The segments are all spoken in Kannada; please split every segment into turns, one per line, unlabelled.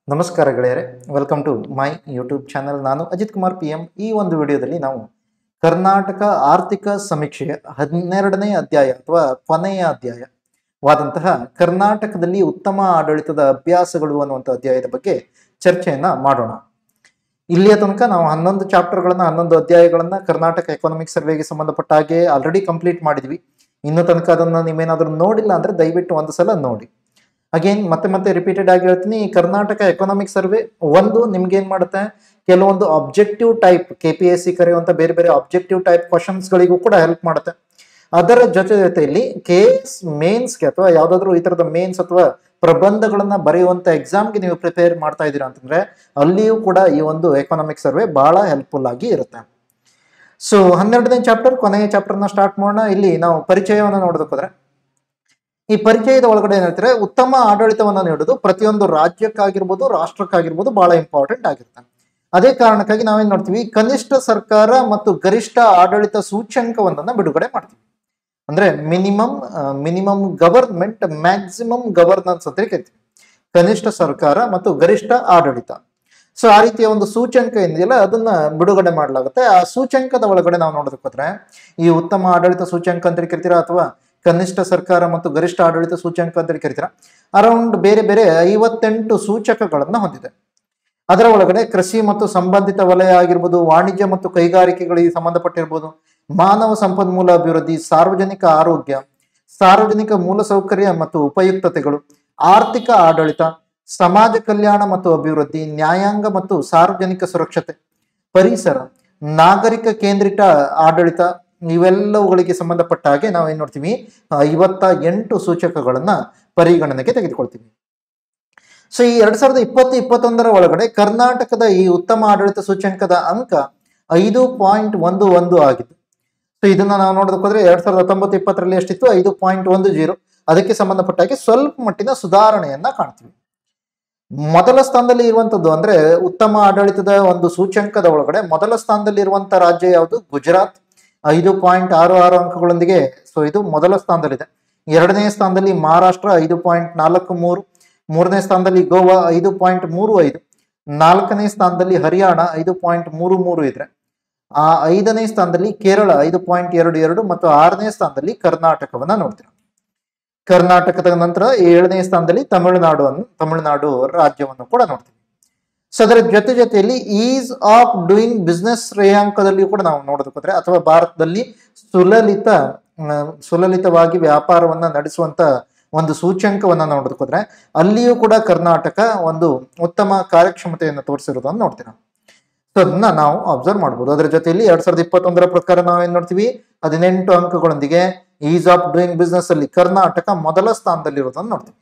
ನಮಸ್ಕಾರ ಗೆಳೆಯರೆ welcome to my YouTube channel ನಾನು ಅಜಿತ್ ಕುಮಾರ್ ಪಿ ಎಂ ಈ ಒಂದು ವಿಡಿಯೋದಲ್ಲಿ ನಾವು ಕರ್ನಾಟಕ ಆರ್ಥಿಕ ಸಮೀಕ್ಷೆಯ ಹನ್ನೆರಡನೇ ಅಧ್ಯಾಯ ಅಥವಾ ಕೊನೆಯ ಅಧ್ಯಾಯವಾದಂತಹ ಕರ್ನಾಟಕದಲ್ಲಿ ಉತ್ತಮ ಆಡಳಿತದ ಅಭ್ಯಾಸಗಳು ಅನ್ನುವಂಥ ಅಧ್ಯಾಯದ ಬಗ್ಗೆ ಚರ್ಚೆಯನ್ನ ಮಾಡೋಣ ಇಲ್ಲಿಯ ತನಕ ನಾವು ಹನ್ನೊಂದು ಚಾಪ್ಟರ್ಗಳನ್ನ ಹನ್ನೊಂದು ಅಧ್ಯಾಯಗಳನ್ನ ಕರ್ನಾಟಕ ಎಕನಾಮಿಕ್ ಸರ್ವೆಗೆ ಸಂಬಂಧಪಟ್ಟ ಹಾಗೆ ಆಲ್ರೆಡಿ ಕಂಪ್ಲೀಟ್ ಮಾಡಿದ್ವಿ ಇನ್ನು ತನಕ ಅದನ್ನ ನೀವೇನಾದ್ರೂ ನೋಡಿಲ್ಲ ಅಂದ್ರೆ ದಯವಿಟ್ಟು ಒಂದು ಸಲ ನೋಡಿ ಅಗೇನ್ ಮತ್ತೆ ಮತ್ತೆ ರಿಪೀಟೆಡ್ ಆಗಿ ಹೇಳ್ತೀನಿ ಈ ಕರ್ನಾಟಕ ಎಕನಾಮಿಕ್ ಸರ್ವೆ ಒಂದು ನಿಮ್ಗೆ ಏನ್ ಮಾಡುತ್ತೆ ಕೆಲವೊಂದು objective type K P S C ಕರೆಯುವಂತ ಬೇರೆ ಬೇರೆ ಅಬ್ಜೆಕ್ಟಿವ್ ಟೈಪ್ ಕ್ವಶನ್ಸ್ ಗಳಿಗೂ ಕೂಡ ಹೆಲ್ಪ್ ಮಾಡುತ್ತೆ ಅದರ ಜೊತೆ ಜೊತೆಯಲ್ಲಿ ಕೆ ಎಸ್ ಮೇನ್ಸ್ಗೆ ಅಥವಾ ಯಾವ್ದಾದ್ರು ಈ ತರದ ಮೇನ್ಸ್ ಅಥವಾ ಪ್ರಬಂಧಗಳನ್ನ ಬರೆಯುವಂತ ಎಕ್ಸಾಮ್ಗೆ ನೀವು ಪ್ರಿಪೇರ್ ಮಾಡ್ತಾ ಇದ್ದೀರಾ ಅಂತಂದ್ರೆ ಅಲ್ಲಿಯೂ ಕೂಡ ಈ ಒಂದು ಎಕನಾಮಿಕ್ ಸರ್ವೆ ಬಹಳ ಹೆಲ್ಪ್ಫುಲ್ ಆಗಿ ಇರುತ್ತೆ ಸೊ ಹನ್ನೆರಡನೇ ಚಾಪ್ಟರ್ ಕೊನೆಯ ಚಾಪ್ಟರ್ನ ಸ್ಟಾರ್ಟ್ ಮಾಡೋಣ ಇಲ್ಲಿ ನಾವು ಪರಿಚಯವನ್ನು ನೋಡೋದಕ್ಕೋದ್ರೆ ಈ ಪರಿಚಯದ ಒಳಗಡೆ ಏನ್ ಹೇಳ್ತಾರೆ ಉತ್ತಮ ಆಡಳಿತವನ್ನು ನೀಡುವುದು ಪ್ರತಿಯೊಂದು ರಾಜ್ಯಕ್ಕಾಗಿರ್ಬೋದು ರಾಷ್ಟ್ರಕ್ಕಾಗಿರ್ಬೋದು ಬಹಳ ಇಂಪಾರ್ಟೆಂಟ್ ಆಗಿರುತ್ತೆ ಅದೇ ಕಾರಣಕ್ಕಾಗಿ ನಾವೇನ್ ನೋಡ್ತೀವಿ ಕನಿಷ್ಠ ಸರ್ಕಾರ ಮತ್ತು ಗರಿಷ್ಠ ಆಡಳಿತ ಸೂಚ್ಯಂಕವನ್ನ ಬಿಡುಗಡೆ ಮಾಡ್ತೀವಿ ಅಂದ್ರೆ minimum minimum government maximum governance ಅಂತ ಕರಿತೀವಿ ಕನಿಷ್ಠ ಸರ್ಕಾರ ಮತ್ತು ಗರಿಷ್ಠ ಆಡಳಿತ ಸೊ ಆ ರೀತಿಯ ಒಂದು ಸೂಚ್ಯಂಕ ಏನಿದೆಯಲ್ಲ ಅದನ್ನ ಬಿಡುಗಡೆ ಮಾಡಲಾಗುತ್ತೆ ಆ ಸೂಚ್ಯಂಕದ ಒಳಗಡೆ ನಾವು ನೋಡೋದಕ್ಕೋದ್ರೆ ಈ ಉತ್ತಮ ಆಡಳಿತ ಸೂಚ್ಯಂಕ ಅಂತ ಕರಿತೀರಾ ಅಥವಾ ಕನಿಷ್ಠ ಸರ್ಕಾರ ಮತ್ತು ಗರಿಷ್ಠ ಆಡಳಿತ ಸೂಚ್ಯಂಕ ಅಂತ ಕರಿತೀರಾ ಅರೌಂಡ್ ಬೇರೆ ಬೇರೆ ಐವತ್ತೆಂಟು ಸೂಚಕಗಳನ್ನ ಹೊಂದಿದೆ ಅದರ ಒಳಗಡೆ ಕೃಷಿ ಮತ್ತು ಸಂಬಂಧಿತ ವಲಯ ಆಗಿರ್ಬೋದು ವಾಣಿಜ್ಯ ಮತ್ತು ಕೈಗಾರಿಕೆಗಳಿಗೆ ಸಂಬಂಧಪಟ್ಟಿರ್ಬೋದು ಮಾನವ ಸಂಪನ್ಮೂಲ ಅಭಿವೃದ್ಧಿ ಸಾರ್ವಜನಿಕ ಆರೋಗ್ಯ ಸಾರ್ವಜನಿಕ ಮೂಲಸೌಕರ್ಯ ಮತ್ತು ಉಪಯುಕ್ತತೆಗಳು ಆರ್ಥಿಕ ಆಡಳಿತ ಸಮಾಜ ಕಲ್ಯಾಣ ಮತ್ತು ಅಭಿವೃದ್ಧಿ ನ್ಯಾಯಾಂಗ ಮತ್ತು ಸಾರ್ವಜನಿಕ ಸುರಕ್ಷತೆ ಪರಿಸರ ನಾಗರಿಕ ಕೇಂದ್ರಿತ ಆಡಳಿತ ಇವೆಲ್ಲವುಗಳಿಗೆ ಸಂಬಂಧಪಟ್ಟ ಹಾಗೆ ನಾವು ಏನ್ ನೋಡ್ತೀವಿ ಐವತ್ತ ಎಂಟು ಸೂಚಕಗಳನ್ನ ಪರಿಗಣನೆಗೆ ತೆಗೆದುಕೊಳ್ತೀವಿ ಸೊ ಈ ಎರಡ್ ಸಾವಿರದ ಇಪ್ಪತ್ತು ಇಪ್ಪತ್ತೊಂದರ ಒಳಗಡೆ ಕರ್ನಾಟಕದ ಈ ಉತ್ತಮ ಆಡಳಿತ ಸೂಚ್ಯಂಕದ ಅಂಕ ಐದು ಪಾಯಿಂಟ್ ಒಂದು ಒಂದು ಆಗಿತ್ತು ಸೊ ಇದನ್ನ ನಾವು ನೋಡೋದಕ್ಕೋದ್ರೆ ಎರಡ್ ಸಾವಿರದ ಹತ್ತೊಂಬತ್ತು ಇಪ್ಪತ್ತರಲ್ಲಿ ಎಷ್ಟಿತ್ತು ಐದು ಪಾಯಿಂಟ್ ಒಂದು ಜೀರೋ ಅದಕ್ಕೆ ಸಂಬಂಧಪಟ್ಟ ಹಾಗೆ ಸ್ವಲ್ಪ ಮಟ್ಟಿನ ಸುಧಾರಣೆಯನ್ನ ಕಾಣ್ತೀವಿ ಮೊದಲ ಸ್ಥಾನದಲ್ಲಿ ಇರುವಂತದ್ದು ಅಂದ್ರೆ ಉತ್ತಮ ಆಡಳಿತದ ಒಂದು ಸೂಚ್ಯಂಕದ ಒಳಗಡೆ ಮೊದಲ ಸ್ಥಾನದಲ್ಲಿ ಇರುವಂತ ರಾಜ್ಯ ಯಾವುದು ಗುಜರಾತ್ ಐದು ಪಾಯಿಂಟ್ ಆರು ಆರು ಅಂಕಗಳೊಂದಿಗೆ ಸೊ ಇದು ಮೊದಲ ಸ್ಥಾನದಲ್ಲಿದೆ ಎರಡನೇ ಸ್ಥಾನದಲ್ಲಿ ಮಹಾರಾಷ್ಟ್ರ ಐದು ಪಾಯಿಂಟ್ ನಾಲ್ಕು ಮೂರು ಮೂರನೇ ಸ್ಥಾನದಲ್ಲಿ ಗೋವಾ ಐದು ಪಾಯಿಂಟ್ ಮೂರು ಐದು ನಾಲ್ಕನೇ ಸ್ಥಾನದಲ್ಲಿ ಹರಿಯಾಣ ಐದು ಪಾಯಿಂಟ್ ಮೂರು ಮೂರು ಇದ್ರೆ ಆ ಐದನೇ ಸ್ಥಾನದಲ್ಲಿ ಕೇರಳ ಐದು ಪಾಯಿಂಟ್ ಎರಡು ಎರಡು ಮತ್ತು ಆರನೇ ಸ್ಥಾನದಲ್ಲಿ ಕರ್ನಾಟಕವನ್ನ ನೋಡ್ತೀರಾ ಕರ್ನಾಟಕದ ನಂತರ ಏಳನೇ ಸ್ಥಾನದಲ್ಲಿ ತಮಿಳುನಾಡು ತಮಿಳುನಾಡು ರಾಜ್ಯವನ್ನು ಕೂಡ ನೋಡ್ತೀವಿ ಸೊ ಅದರ ಜೊತೆ ಜೊತೆಯಲ್ಲಿ ಈಸ್ ಆಫ್ ಡೂಯಿಂಗ್ ಬಿಸ್ನೆಸ್ ಶ್ರೇಯಾಂಕದಲ್ಲಿ ಕೂಡ ನಾವು ನೋಡೋದಕ್ಕೋದ್ರೆ ಅಥವಾ ಭಾರತದಲ್ಲಿ ಸುಲಲಿತ ಸುಲಲಿತವಾಗಿ ವ್ಯಾಪಾರವನ್ನ ನಡೆಸುವಂತ ಒಂದು ಸೂಚ್ಯಂಕವನ್ನ ನೋಡೋದಕ್ಕೋದ್ರೆ ಅಲ್ಲಿಯೂ ಕೂಡ ಕರ್ನಾಟಕ ಒಂದು ಉತ್ತಮ ಕಾರ್ಯಕ್ಷಮತೆಯನ್ನು ತೋರಿಸಿರೋದನ್ನು ನೋಡ್ತೀರಾ ಸೊ ಅದನ್ನ ನಾವು ಅಬ್ಸರ್ವ್ ಮಾಡ್ಬೋದು ಅದರ ಜೊತೆಯಲ್ಲಿ ಎರಡ್ ಸಾವಿರದ ಇಪ್ಪತ್ತೊಂದರ ಪ್ರಕಾರ ನಾವೇನ್ ನೋಡ್ತೀವಿ ಹದಿನೆಂಟು ಅಂಕಗಳೊಂದಿಗೆ ಈಸ್ ಆಫ್ ಡೂಯಿಂಗ್ ಬಿಸ್ನೆಸ್ ಅಲ್ಲಿ ಕರ್ನಾಟಕ ಮೊದಲ ಸ್ಥಾನದಲ್ಲಿರೋದನ್ನು ನೋಡ್ತೀವಿ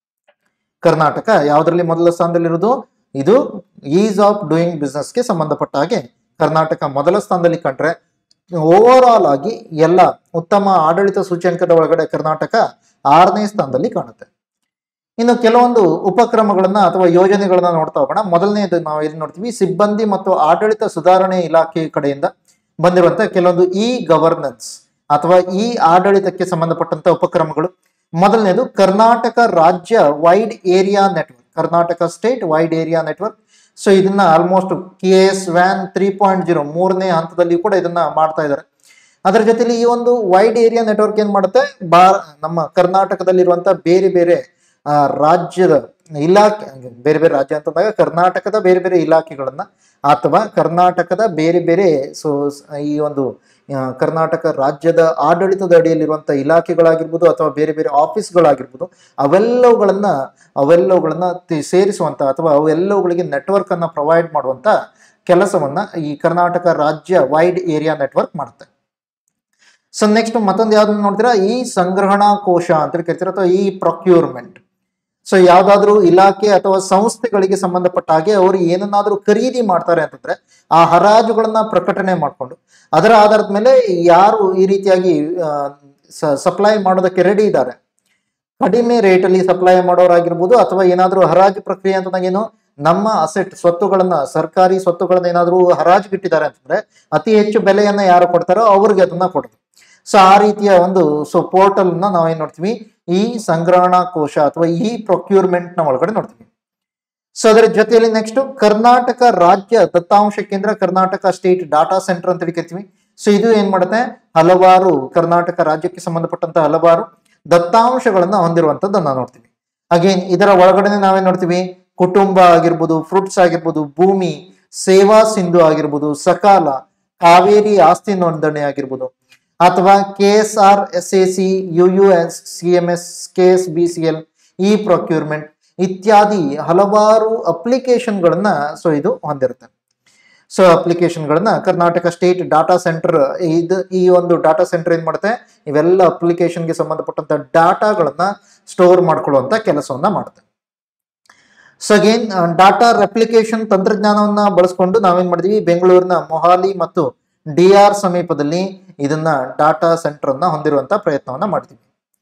ಕರ್ನಾಟಕ ಯಾವ್ದ್ರಲ್ಲಿ ಮೊದಲ ಸ್ಥಾನದಲ್ಲಿರೋದು ಇದು ಈಸ್ ಆಫ್ ಡೂಯಿಂಗ್ ಬಿಸ್ನೆಸ್ಗೆ ಸಂಬಂಧಪಟ್ಟ ಹಾಗೆ ಕರ್ನಾಟಕ ಮೊದಲ ಸ್ಥಾನದಲ್ಲಿ ಕಂಡ್ರೆ ಓವರ್ ಆಲ್ ಆಗಿ ಎಲ್ಲ ಉತ್ತಮ ಆಡಳಿತ ಸೂಚ್ಯಂಕದ ಒಳಗಡೆ ಕರ್ನಾಟಕ ಆರನೇ ಸ್ಥಾನದಲ್ಲಿ ಕಾಣುತ್ತೆ ಇನ್ನು ಕೆಲವೊಂದು ಉಪಕ್ರಮಗಳನ್ನ ಅಥವಾ ಯೋಜನೆಗಳನ್ನ ನೋಡ್ತಾ ಹೋಗೋಣ ಮೊದಲನೇದು ನಾವು ಎಲ್ಲಿ ನೋಡ್ತೀವಿ ಸಿಬ್ಬಂದಿ ಮತ್ತು ಆಡಳಿತ ಸುಧಾರಣೆ ಇಲಾಖೆ ಕಡೆಯಿಂದ ಬಂದಿರುವಂತ ಕೆಲವೊಂದು ಇ ಗವರ್ನೆನ್ಸ್ ಅಥವಾ ಈ ಆಡಳಿತಕ್ಕೆ ಸಂಬಂಧಪಟ್ಟಂತ ಉಪಕ್ರಮಗಳು ಮೊದಲನೇದು ಕರ್ನಾಟಕ ರಾಜ್ಯ wide area network Karnataka state wide area network so ಇದನ್ನ ಆಲ್ಮೋಸ್ಟ್ ಕೆ ಎಸ್ ವ್ಯಾನ್ ತ್ರೀ ಪಾಯಿಂಟ್ ಜೀರೋ ಮೂರನೇ ಹಂತದಲ್ಲಿ ಕೂಡ ಇದನ್ನ ಮಾಡ್ತಾ ಇದ್ದಾರೆ ಅದರ ಜೊತೆಲಿ ಈ ಒಂದು ವೈಡ್ ಏರಿಯಾ ನೆಟ್ವರ್ಕ್ ಏನ್ ಮಾಡುತ್ತೆ ಬಾ ನಮ್ಮ ಕರ್ನಾಟಕದಲ್ಲಿರುವಂತ ಬೇರೆ ಬೇರೆ ಆ ರಾಜ್ಯದ ಇಲಾಖೆ ಬೇರೆ ಬೇರೆ ರಾಜ್ಯ ಅಂತಂದಾಗ ಕರ್ನಾಟಕದ ಬೇರೆ ಬೇರೆ ಇಲಾಖೆಗಳನ್ನ ಅಥವಾ ಕರ್ನಾಟಕದ ಬೇರೆ ಬೇರೆ ಸೊ ಈ ಒಂದು ಕರ್ನಾಟಕ ರಾಜ್ಯದ ಆಡಳಿತದ ಅಡಿಯಲ್ಲಿರುವಂತ ಇಲಾಖೆಗಳಾಗಿರ್ಬೋದು ಅಥವಾ ಬೇರೆ ಬೇರೆ ಆಫೀಸ್ಗಳಾಗಿರ್ಬೋದು ಅವೆಲ್ಲವುಗಳನ್ನ ಅವೆಲ್ಲವುಗಳನ್ನ ಸೇರಿಸುವಂತ ಅಥವಾ ಅವೆಲ್ಲವುಗಳಿಗೆ ನೆಟ್ವರ್ಕ್ ಅನ್ನ ಪ್ರೊವೈಡ್ ಮಾಡುವಂತ ಕೆಲಸವನ್ನ ಈ ಕರ್ನಾಟಕ ರಾಜ್ಯ ವೈಡ್ ಏರಿಯಾ ನೆಟ್ವರ್ಕ್ ಮಾಡುತ್ತೆ ಸೊ ನೆಕ್ಸ್ಟ್ ಮತ್ತೊಂದು ಯಾವ್ದು ನೋಡ್ತೀರಾ ಈ ಸಂಗ್ರಹಣಾ ಕೋಶ ಅಂತ ಕರಿತೀರ ಅಥವಾ ಈ ಪ್ರೊಕ್ಯೂರ್ಮೆಂಟ್ ಸೊ ಯಾವ್ದಾದ್ರು ಇಲಾಖೆ ಅಥವಾ ಸಂಸ್ಥೆಗಳಿಗೆ ಸಂಬಂಧಪಟ್ಟ ಹಾಗೆ ಅವರು ಏನನ್ನಾದ್ರೂ ಖರೀದಿ ಮಾಡ್ತಾರೆ ಅಂತಂದ್ರೆ ಆ ಹರಾಜುಗಳನ್ನ ಪ್ರಕಟಣೆ ಮಾಡಿಕೊಂಡು ಅದರ ಆಧಾರದ ಮೇಲೆ ಯಾರು ಈ ರೀತಿಯಾಗಿ ಸಪ್ಲೈ ಮಾಡೋದಕ್ಕೆ ರೆಡಿ ಇದ್ದಾರೆ ಕಡಿಮೆ ರೇಟಲ್ಲಿ ಸಪ್ಲೈ ಮಾಡೋರಾಗಿರ್ಬೋದು ಅಥವಾ ಏನಾದರೂ ಹರಾಜು ಪ್ರಕ್ರಿಯೆ ಅಂತಂದಾಗೇನು ನಮ್ಮ ಅಸೆಟ್ ಸ್ವತ್ತುಗಳನ್ನ ಸರ್ಕಾರಿ ಸ್ವತ್ತುಗಳನ್ನ ಏನಾದರೂ ಹರಾಜುಗಿಟ್ಟಿದ್ದಾರೆ ಅಂತಂದ್ರೆ ಅತಿ ಹೆಚ್ಚು ಬೆಲೆಯನ್ನ ಯಾರು ಕೊಡ್ತಾರೋ ಅವ್ರಿಗೆ ಅದನ್ನ ಕೊಡೋದು ಸೊ ಆ ರೀತಿಯ ಒಂದು ಸೊ ಪೋರ್ಟಲ್ ನ ನಾವೇನ್ ನೋಡ್ತೀವಿ ಈ ಸಂಗ್ರಹಣಾ ಕೋಶ ಅಥವಾ ಈ ಪ್ರೊಕ್ಯೂರ್ಮೆಂಟ್ ನ ಒಳಗಡೆ ನೋಡ್ತೀವಿ ಸೊ ಅದರ ಜೊತೆಯಲ್ಲಿ ನೆಕ್ಸ್ಟ್ ಕರ್ನಾಟಕ ರಾಜ್ಯ ದತ್ತಾಂಶ ಕೇಂದ್ರ ಕರ್ನಾಟಕ ಸ್ಟೇಟ್ ಡಾಟಾ ಸೆಂಟರ್ ಅಂತ ಕರಿತೀವಿ ಸೊ ಇದು ಏನ್ ಮಾಡುತ್ತೆ ಹಲವಾರು ಕರ್ನಾಟಕ ರಾಜ್ಯಕ್ಕೆ ಸಂಬಂಧಪಟ್ಟಂತ ಹಲವಾರು ದತ್ತಾಂಶಗಳನ್ನ ಹೊಂದಿರುವಂತದ್ದನ್ನ ನೋಡ್ತೀವಿ ಅಗೇನ್ ಇದರ ಒಳಗಡೆ ನಾವೇನ್ ನೋಡ್ತೀವಿ ಕುಟುಂಬ ಆಗಿರ್ಬೋದು ಫ್ರೂಟ್ಸ್ ಆಗಿರ್ಬೋದು ಭೂಮಿ ಸೇವಾ ಸಿಂಧು ಆಗಿರ್ಬೋದು ಸಕಾಲ ಕಾವೇರಿ ಆಸ್ತಿ ನೋಂದಣಿ ಆಗಿರ್ಬೋದು ಅಥವಾ K S R S A C U U S C M S K S B C L E procurement ಇತ್ಯಾದಿ ಹಲವಾರು ಅಪ್ಲಿಕೇಶನ್ಗಳನ್ನ ಸೊ ಇದು ಹೊಂದಿರುತ್ತೆ ಸೊ ಅಪ್ಲಿಕೇಶನ್ಗಳನ್ನ ಕರ್ನಾಟಕ ಸ್ಟೇಟ್ ಡಾಟಾ ಸೆಂಟರ್ ಇದು ಈ ಒಂದು ಡಾಟಾ ಸೆಂಟರ್ ಏನ್ ಮಾಡುತ್ತೆ ಇವೆಲ್ಲ ಅಪ್ಲಿಕೇಶನ್ಗೆ ಸಂಬಂಧಪಟ್ಟಂತ ಡಾಟಾಗಳನ್ನ ಸ್ಟೋರ್ ಮಾಡ್ಕೊಳ್ಳುವಂತ ಕೆಲಸವನ್ನ ಮಾಡುತ್ತೆ ಸೊ ಅಗೇನ್ ಡಾಟಾ ರೆಪ್ಲಿಕೇಶನ್ ತಂತ್ರಜ್ಞಾನವನ್ನ ಬಳಸ್ಕೊಂಡು ನಾವೇನ್ ಮಾಡಿದೀವಿ ಬೆಂಗಳೂರಿನ ಮೊಹಾಲಿ ಮತ್ತು ಡಿ ಆರ್ ಸಮೀಪದಲ್ಲಿ ಇದನ್ನ ಡಾಟಾ ಸೆಂಟರ್ ಅನ್ನ ಹೊಂದಿರುವಂತ ಪ್ರಯತ್ನವನ್ನ ಮಾಡ್ತೀವಿ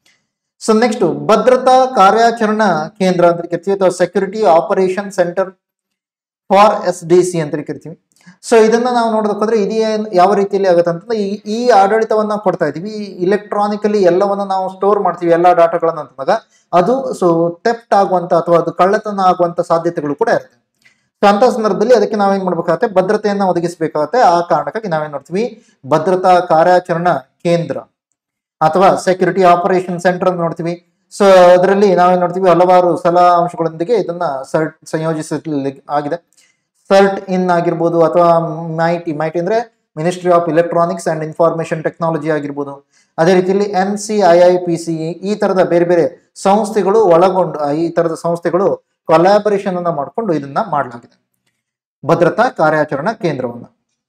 ಸೊ ನೆಕ್ಸ್ಟ್ ಭದ್ರತಾ ಕಾರ್ಯಾಚರಣಾ ಕೇಂದ್ರ ಅಂತ ಕರಿತೀವಿ ಅಥವಾ security operation centre for S D C ಅಂತ ಕರಿತೀವಿ ಸೊ ಇದನ್ನ ನಾವು ನೋಡೋದಕ್ಕೋದ್ರೆ ಇದು ಏನ್- ಯಾವ ರೀತಿಯಲ್ಲಿ ಆಗುತ್ತೆ ಅಂತಂದ್ರೆ ಈ ಈ ಆಡಳಿತವನ್ನ ಕೊಡ್ತಾ ಇದೀವಿ ಇಲೆಕ್ಟ್ರಾನಿಕಲಿ ಎಲ್ಲವನ್ನ ನಾವು ಸ್ಟೋರ್ ಮಾಡ್ತೀವಿ ಎಲ್ಲ ಡಾಟಾಗಳನ್ನ ಅಂತಂದಾಗ ಅದು ಸೊ ಟೆಪ್ಟ್ ಆಗುವಂತ ಅಥವಾ ಅದು ಕಳ್ಳತನ ಆಗುವಂತ ಸಾಧ್ಯತೆಗಳು ಕೂಡ ಇರುತ್ತೆ ಸೊ ಅಂತ ಸಂದರ್ಭದಲ್ಲಿ ಅದಕ್ಕೆ ನಾವೇನ್ ಮಾಡ್ಬೇಕಾಗತ್ತೆ ಭದ್ರತೆಯನ್ನ ಒದಗಿಸಬೇಕಾಗತ್ತೆ ಆ ಕಾರಣಕ್ಕಾಗಿ ನಾವೇನ್ ನೋಡ್ತೀವಿ ಭದ್ರತಾ ಕಾರ್ಯಾಚರಣಾ ಕೇಂದ್ರ ಅಥವಾ ಸೆಕ್ಯೂರಿಟಿ ಆಪರೇಷನ್ ಸೆಂಟರ್ ಅಂತ ನೋಡ್ತೀವಿ ಸೊ ಅದರಲ್ಲಿ ನಾವೇನ್ ನೋಡ್ತೀವಿ ಹಲವಾರು ಸಲಹಾ ಅಂಶಗಳೊಂದಿಗೆ ಇದನ್ನ ಸರ್ಟ್ ಸಂಯೋಜಿಸಲಿ ಆಗಿದೆ ಸರ್ಟ್ ಇನ್ ಆಗಿರ್ಬೋದು ಅಥವಾ ಮೈಟಿ ಮೈಟಿ ಅಂದ್ರೆ ministry of electronics and information technology ಆಗಿರ್ಬೋದು ಅದೇ ರೀತಿಯಲ್ಲಿ N C I I P C ಈ ತರದ ಬೇರೆ ಬೇರೆ ಸಂಸ್ಥೆಗಳು ಒಳಗೊಂಡು ಆ, ಈ ತರದ ಸಂಸ್ಥೆಗಳು ಕೊಲಾಬರೇಷನ್ ಅನ್ನ ಮಾಡಿಕೊಂಡು ಇದನ್ನ ಮಾಡಲಾಗಿದೆ ಭದ್ರತಾ ಕಾರ್ಯಾಚರಣಾ ಕೇಂದ್ರವನ್ನ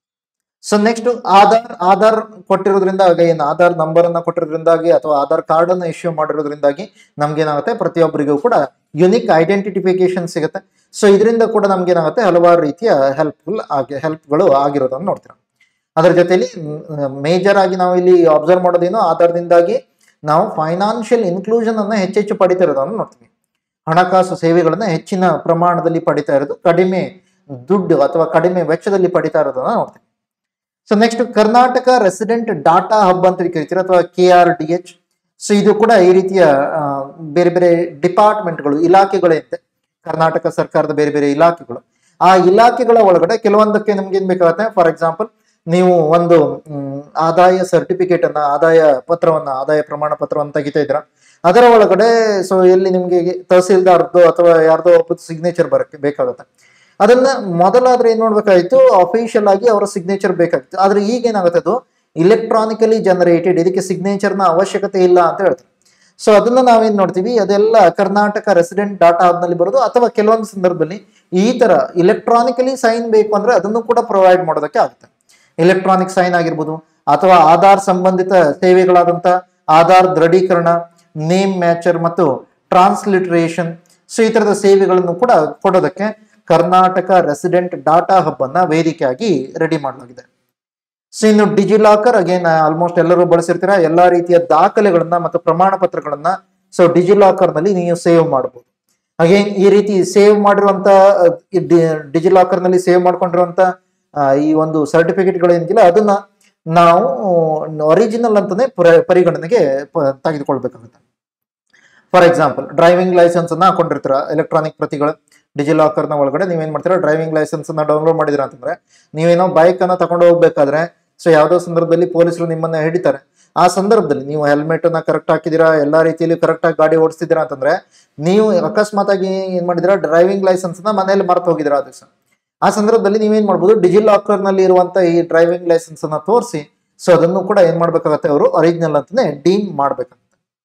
ಸೊ ನೆಕ್ಸ್ಟ್ ಆಧಾರ್ ಆಧಾರ್ ಕೊಟ್ಟಿರೋದ್ರಿಂದ ಏನು ಆಧಾರ್ ನಂಬರ್ ಅನ್ನ ಕೊಟ್ಟಿರೋದ್ರಿಂದಾಗಿ ಅಥವಾ ಆಧಾರ್ ಕಾರ್ಡ್ ಅನ್ನ ಇಶ್ಯೂ ಮಾಡಿರೋದ್ರಿಂದಾಗಿ ನಮ್ಗೆ ಏನಾಗುತ್ತೆ ಪ್ರತಿಯೊಬ್ಬರಿಗೂ ಕೂಡ ಯುನಿಕ್ ಐಡೆಂಟಿಫಿಕೇಶನ್ ಸಿಗುತ್ತೆ ಸೊ ಇದರಿಂದ ಕೂಡ ನಮ್ಗೆ ಏನಾಗುತ್ತೆ ಹಲವಾರು ರೀತಿಯ ಹೆಲ್ಪ್ಫುಲ್ ಆಗಿ ಹೆಲ್ಪ್ಗಳು ಆಗಿರೋದನ್ನ ನೋಡ್ತೀರಾ ಅದರ ಜೊತೆಲಿ ಮೇಜರ್ ಆಗಿ ನಾವು ಇಲ್ಲಿ ಅಬ್ಸರ್ವ್ ಮಾಡೋದೇನು ಆಧಾರದಿಂದಾಗಿ ನಾವು ಫೈನಾನ್ಷಿಯಲ್ ಇನ್ಕ್ಲೂಷನ್ ಅನ್ನ ಹೆಚ್ಚೆಚ್ಚು ಪಡಿತಾ ಇರೋದನ್ನು ನೋಡ್ತೀವಿ ಹಣಕಾಸು ಸೇವೆಗಳನ್ನ ಹೆಚ್ಚಿನ ಪ್ರಮಾಣದಲ್ಲಿ ಪಡಿತಾ ಇರೋದು ಕಡಿಮೆ ದುಡ್ಡು ಅಥವಾ ಕಡಿಮೆ ವೆಚ್ಚದಲ್ಲಿ ಪಡಿತಾ ಇರೋದನ್ನ ನೋಡ್ತೀವಿ so next Karnataka resident data hub ಅಂತ ಕರಿತೀರ ಅಥವಾ K R D H so ಇದು ಕೂಡ ಈ ರೀತಿಯ ಆ, ಬೇರೆ ಬೇರೆ ಡಿಪಾರ್ಟ್ಮೆಂಟ್ಗಳು ಇಲಾಖೆಗಳಿದೆ ಕರ್ನಾಟಕ ಸರ್ಕಾರದ ಬೇರೆ ಬೇರೆ ಇಲಾಖೆಗಳು ಆ ಇಲಾಖೆಗಳ ಒಳಗಡೆ ಕೆಲವೊಂದಕ್ಕೆ ನಿಮ್ಗೆ ಏನ್ ಬೇಕಾಗುತ್ತೆ ಫಾರ್ ಎಕ್ಸಾಂಪಲ್ ನೀವು ಒಂದು ಮ್, ಆದಾಯ ಸರ್ಟಿಫಿಕೇಟ್ ಅನ್ನ ಆದಾಯ ಪತ್ರವನ್ನ ಆದಾಯ ಪ್ರಮಾಣ ಪತ್ರವನ್ನ ತೆಗಿತಾ ಇದ್ರ ಅದರ ಒಳಗಡೆ ಸೊ ಎಲ್ಲಿ ನಿಮ್ಗೆ ತಹಸೀಲ್ದಾರ್ದು ಅಥವಾ ಯಾರ್ದೋ ಒಬ್ಬ ಸಿಗ್ನೇಚರ್ ಬರಕ್ಕೆ ಬೇಕಾಗುತ್ತೆ ಅದನ್ನ ಮೊದಲಾದ್ರೆ ಏನ್ ನೋಡ್ಬೇಕಾಯ್ತು ಅಫಿಷಿಯಲ್ ಆಗಿ ಅವರ ಸಿಗ್ನೇಚರ್ ಬೇಕಾಗಿತ್ತು ಆದ್ರೆ ಈಗ ಏನಾಗುತ್ತೆ ಅದು ಇಲೆಕ್ಟ್ರಾನಿಕಲಿ ಜನರೇಟೆಡ್ ಇದಕ್ಕೆ ಸಿಗ್ನೇಚರ್ನ ಅವಶ್ಯಕತೆ ಇಲ್ಲ ಅಂತ ಹೇಳ್ತಾರೆ ಸೊ ಅದನ್ನ ನಾವೇನ್ ನೋಡ್ತೀವಿ ಅದೆಲ್ಲ ಕರ್ನಾಟಕ ರೆಸಿಡೆಂಟ್ ಡಾಟಾ ನಲ್ಲಿ ಬರೋದು ಅಥವಾ ಕೆಲವೊಂದು ಸಂದರ್ಭದಲ್ಲಿ ಈ ತರ ಇಲೆಕ್ಟ್ರಾನಿಕಲಿ ಸೈನ್ ಬೇಕು ಅಂದ್ರೆ ಅದನ್ನು ಕೂಡ ಪ್ರೊವೈಡ್ ಮಾಡೋದಕ್ಕೆ ಆಗುತ್ತೆ ಎಲೆಕ್ಟ್ರಾನಿಕ್ ಸೈನ್ ಆಗಿರ್ಬೋದು ಅಥವಾ ಆಧಾರ್ ಸಂಬಂಧಿತ ಸೇವೆಗಳಾದಂತ ಆಧಾರ್ ದೃಢೀಕರಣ ನೇಮ್ ಮ್ಯಾಚರ್ ಮತ್ತು ಟ್ರಾನ್ಸ್ಲಿಟ್ರೇಷನ್ ಸೊ ಈ ತರದ ಸೇವೆಗಳನ್ನು ಕೂಡ ಕೊಡೋದಕ್ಕೆ ಕರ್ನಾಟಕ ರೆಸಿಡೆಂಟ್ ಡಾಟಾ ಹಬ್ ಅನ್ನ ವೇದಿಕೆಯಾಗಿ ರೆಡಿ ಮಾಡಲಾಗಿದೆ ಸೊ ಇನ್ನು ಡಿಜಿಲಾಕರ್ ಅಗೇನ್ ಆಲ್ಮೋಸ್ಟ್ ಎಲ್ಲರೂ ಬಳಸಿರ್ತೀರಾ ಎಲ್ಲಾ ರೀತಿಯ ದಾಖಲೆಗಳನ್ನ ಮತ್ತು ಪ್ರಮಾಣ ಪತ್ರಗಳನ್ನ ಸೊ ಡಿಜಿಲಾಕರ್ ನಲ್ಲಿ ನೀವು ಸೇವ್ ಮಾಡಬಹುದು ಅಗೇನ್ ಈ ರೀತಿ ಸೇವ್ ಮಾಡಿರುವಂತ ಡಿಜಿಲಾಕರ್ ನಲ್ಲಿ ಸೇವ್ ಮಾಡ್ಕೊಂಡಿರುವಂತ ಆ, ಈ ಒಂದು ಸರ್ಟಿಫಿಕೇಟ್ಗಳು ಏನಿಲ್ಲ ಅದನ್ನ ನಾವು ಒರಿಜಿನಲ್ ಅಂತಾನೆ ಪ್ರ- ಪರಿಗಣನೆಗೆ ಪ- ತೆಗೆದುಕೊಳ್ಬೇಕಾಗುತ್ತೆ ಫಾರ್ ಎಕ್ಸಾಂಪಲ್ ಡ್ರೈವಿಂಗ್ ಲೈಸೆನ್ಸ್ ಅನ್ನ ಹಾಕೊಂಡಿರ್ತೀರ ಎಲೆಕ್ಟ್ರಾನಿಕ್ ಪ್ರತಿಗಳು ಡಿಜಿಲಾಕರ್ ನ ಒಳಗಡೆ ನೀವೇನ್ ಮಾಡ್ತೀರಾ ಡ್ರೈವಿಂಗ್ ಲೈಸೆನ್ಸ್ ಅನ್ನ ಡೌನ್ಲೋಡ್ ಮಾಡಿದಿರ ಅಂತಂದ್ರೆ ನೀವೇನೋ ಬೈಕ್ ಅನ್ನ ತಗೊಂಡು ಹೋಗ್ಬೇಕಾದ್ರೆ ಸೊ ಯಾವ್ದೋ ಸಂದರ್ಭದಲ್ಲಿ ಪೊಲೀಸರು ನಿಮ್ಮನ್ನ ಹಿಡಿತಾರೆ ಆ ಸಂದರ್ಭದಲ್ಲಿ ನೀವು ಹೆಲ್ಮೆಟ್ ಅನ್ನ ಕರೆಕ್ಟ್ ಹಾಕಿದಿರಾ ಎಲ್ಲಾ ರೀತಿಯಲ್ಲಿ ಕರೆಕ್ಟ್ ಆಗಿ ಗಾಡಿ ಓಡಿಸ್ತಿದ್ದೀರಾ ಅಂತಂದ್ರೆ ನೀವು ಅಕಸ್ಮಾತ್ ಆಗಿ ಏನ್ ಮಾಡಿದಿರಾ ಡ್ರೈವಿಂಗ್ ಲೈಸೆನ್ಸ್ ನ ಮನೇಲಿ ಮರೆತು ಹೋಗಿದ್ದೀರಾ ಆ ದಿವಸ ಆ ಸಂದರ್ಭದಲ್ಲಿ ನೀವೇನ್ ಮಾಡ್ಬೋದು ಡಿಜಿಲಾಕರ್ ನಲ್ಲಿ ಇರುವಂತ ಈ ಡ್ರೈವಿಂಗ್ ಲೈಸೆನ್ಸ್ ಅನ್ನ ತೋರಿಸಿ ಸೊ ಅದನ್ನು ಕೂಡ ಏನ್ ಮಾಡ್ಬೇಕಾಗತ್ತೆ ಅವರು ಒರಿಜಿನಲ್ ಅಂತಾನೆ ಡೀಮ್ ಮಾಡ್ಬೇಕಾಗುತ್ತೆ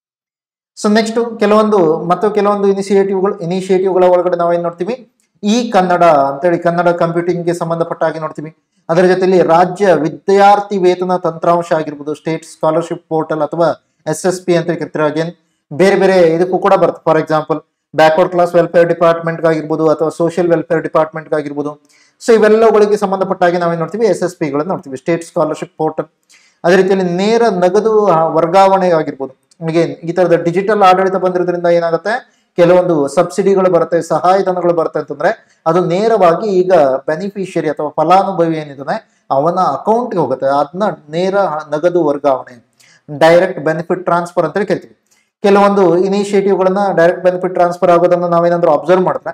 ಸೊ ನೆಕ್ಸ್ಟ್ ಕೆಲವೊಂದು ಮತ್ತು ಕೆಲವೊಂದು ಇನಿಷಿಯೇಟಿವ್ಗಳು ಇನಿಷಿಯೇಟಿವ್ಗಳ ಒಳಗಡೆ ನಾವೇನ್ ನೋಡ್ತೀವಿ ಈ ಕನ್ನಡ ಅಂತೇಳಿ ಕನ್ನಡ ಕಂಪ್ಯೂಟಿಂಗ್ಗೆ ಸಂಬಂಧಪಟ್ಟ ಹಾಗೆ ನೋಡ್ತೀವಿ ಅದರ ಜೊತೆಲಿ ರಾಜ್ಯ ವಿದ್ಯಾರ್ಥಿ ವೇತನ ತಂತ್ರಾಂಶ ಆಗಿರ್ಬೋದು ಸ್ಟೇಟ್ ಸ್ಕಾಲರ್ಶಿಪ್ ಪೋರ್ಟಲ್ ಅಥವಾ ಎಸ್ ಎಸ್ ಪಿ ಅಂತ ಕರಿತೀರ ಅಗೇನ್ ಬೇರೆ ಬೇರೆ ಇದಕ್ಕೂ ಕೂಡ ಬರುತ್ತೆ for example backward class welfare department ಆಗಿರ್ಬೋದು ಅಥವಾ ಸೋಷಿಯಲ್ ವೆಲ್ಫೇರ್ ಡಿಪಾರ್ಟ್ಮೆಂಟ್ ಆಗಿರ್ಬೋದು ಸೊ ಇವೆಲ್ಲಗಳಿಗೆ ಸಂಬಂಧಪಟ್ಟ ಹಾಗೆ ನಾವೇನ್ ನೋಡ್ತೀವಿ ಎಸ್ ಎಸ್ ಪಿಗಳನ್ನು ನೋಡ್ತೀವಿ ಸ್ಟೇಟ್ ಸ್ಕಾಲರ್ಶಿಪ್ ಪೋರ್ಟಲ್ ಅದೇ ರೀತಿಯಲ್ಲಿ ನೇರ ನಗದು ಆ, ವರ್ಗಾವಣೆ ಆಗಿರ್ಬೋದು ಅಗೇನ್ ಈ ತರದ ಡಿಜಿಟಲ್ ಆಡಳಿತ ಬಂದಿರೋದ್ರಿಂದ ಏನಾಗುತ್ತೆ ಕೆಲವೊಂದು ಸಬ್ಸಿಡಿಗಳು ಬರುತ್ತೆ ಸಹಾಯಧನಗಳು ಬರುತ್ತೆ ಅಂತಂದ್ರೆ ಅದು ನೇರವಾಗಿ ಈಗ ಬೆನಿಫಿಷಿಯರಿ ಅಥವಾ ಫಲಾನುಭವಿ ಏನಿದ್ದಾನೆ ಅವನ ಅಕೌಂಟ್ಗೆ ಹೋಗುತ್ತೆ ಅದನ್ನ ನೇರ ಹ- ನಗದು ವರ್ಗಾವಣೆ ಡೈರೆಕ್ಟ್ ಬೆನಿಫಿಟ್ ಟ್ರಾನ್ಸ್ಫರ್ ಅಂತ ಕರಿತೀವಿ ಕೆಲವೊಂದು ಇನಿಷಿಯೇಟಿವ್ಗಳನ್ನ ಡೈರೆಕ್ಟ್ ಬೆನಿಫಿಟ್ ಟ್ರಾನ್ಸ್ಫರ್ ಆಗೋದನ್ನ ನಾವೇನಾದ್ರೂ ಅಬ್ಸರ್ವ್ ಮಾಡಿದ್ರೆ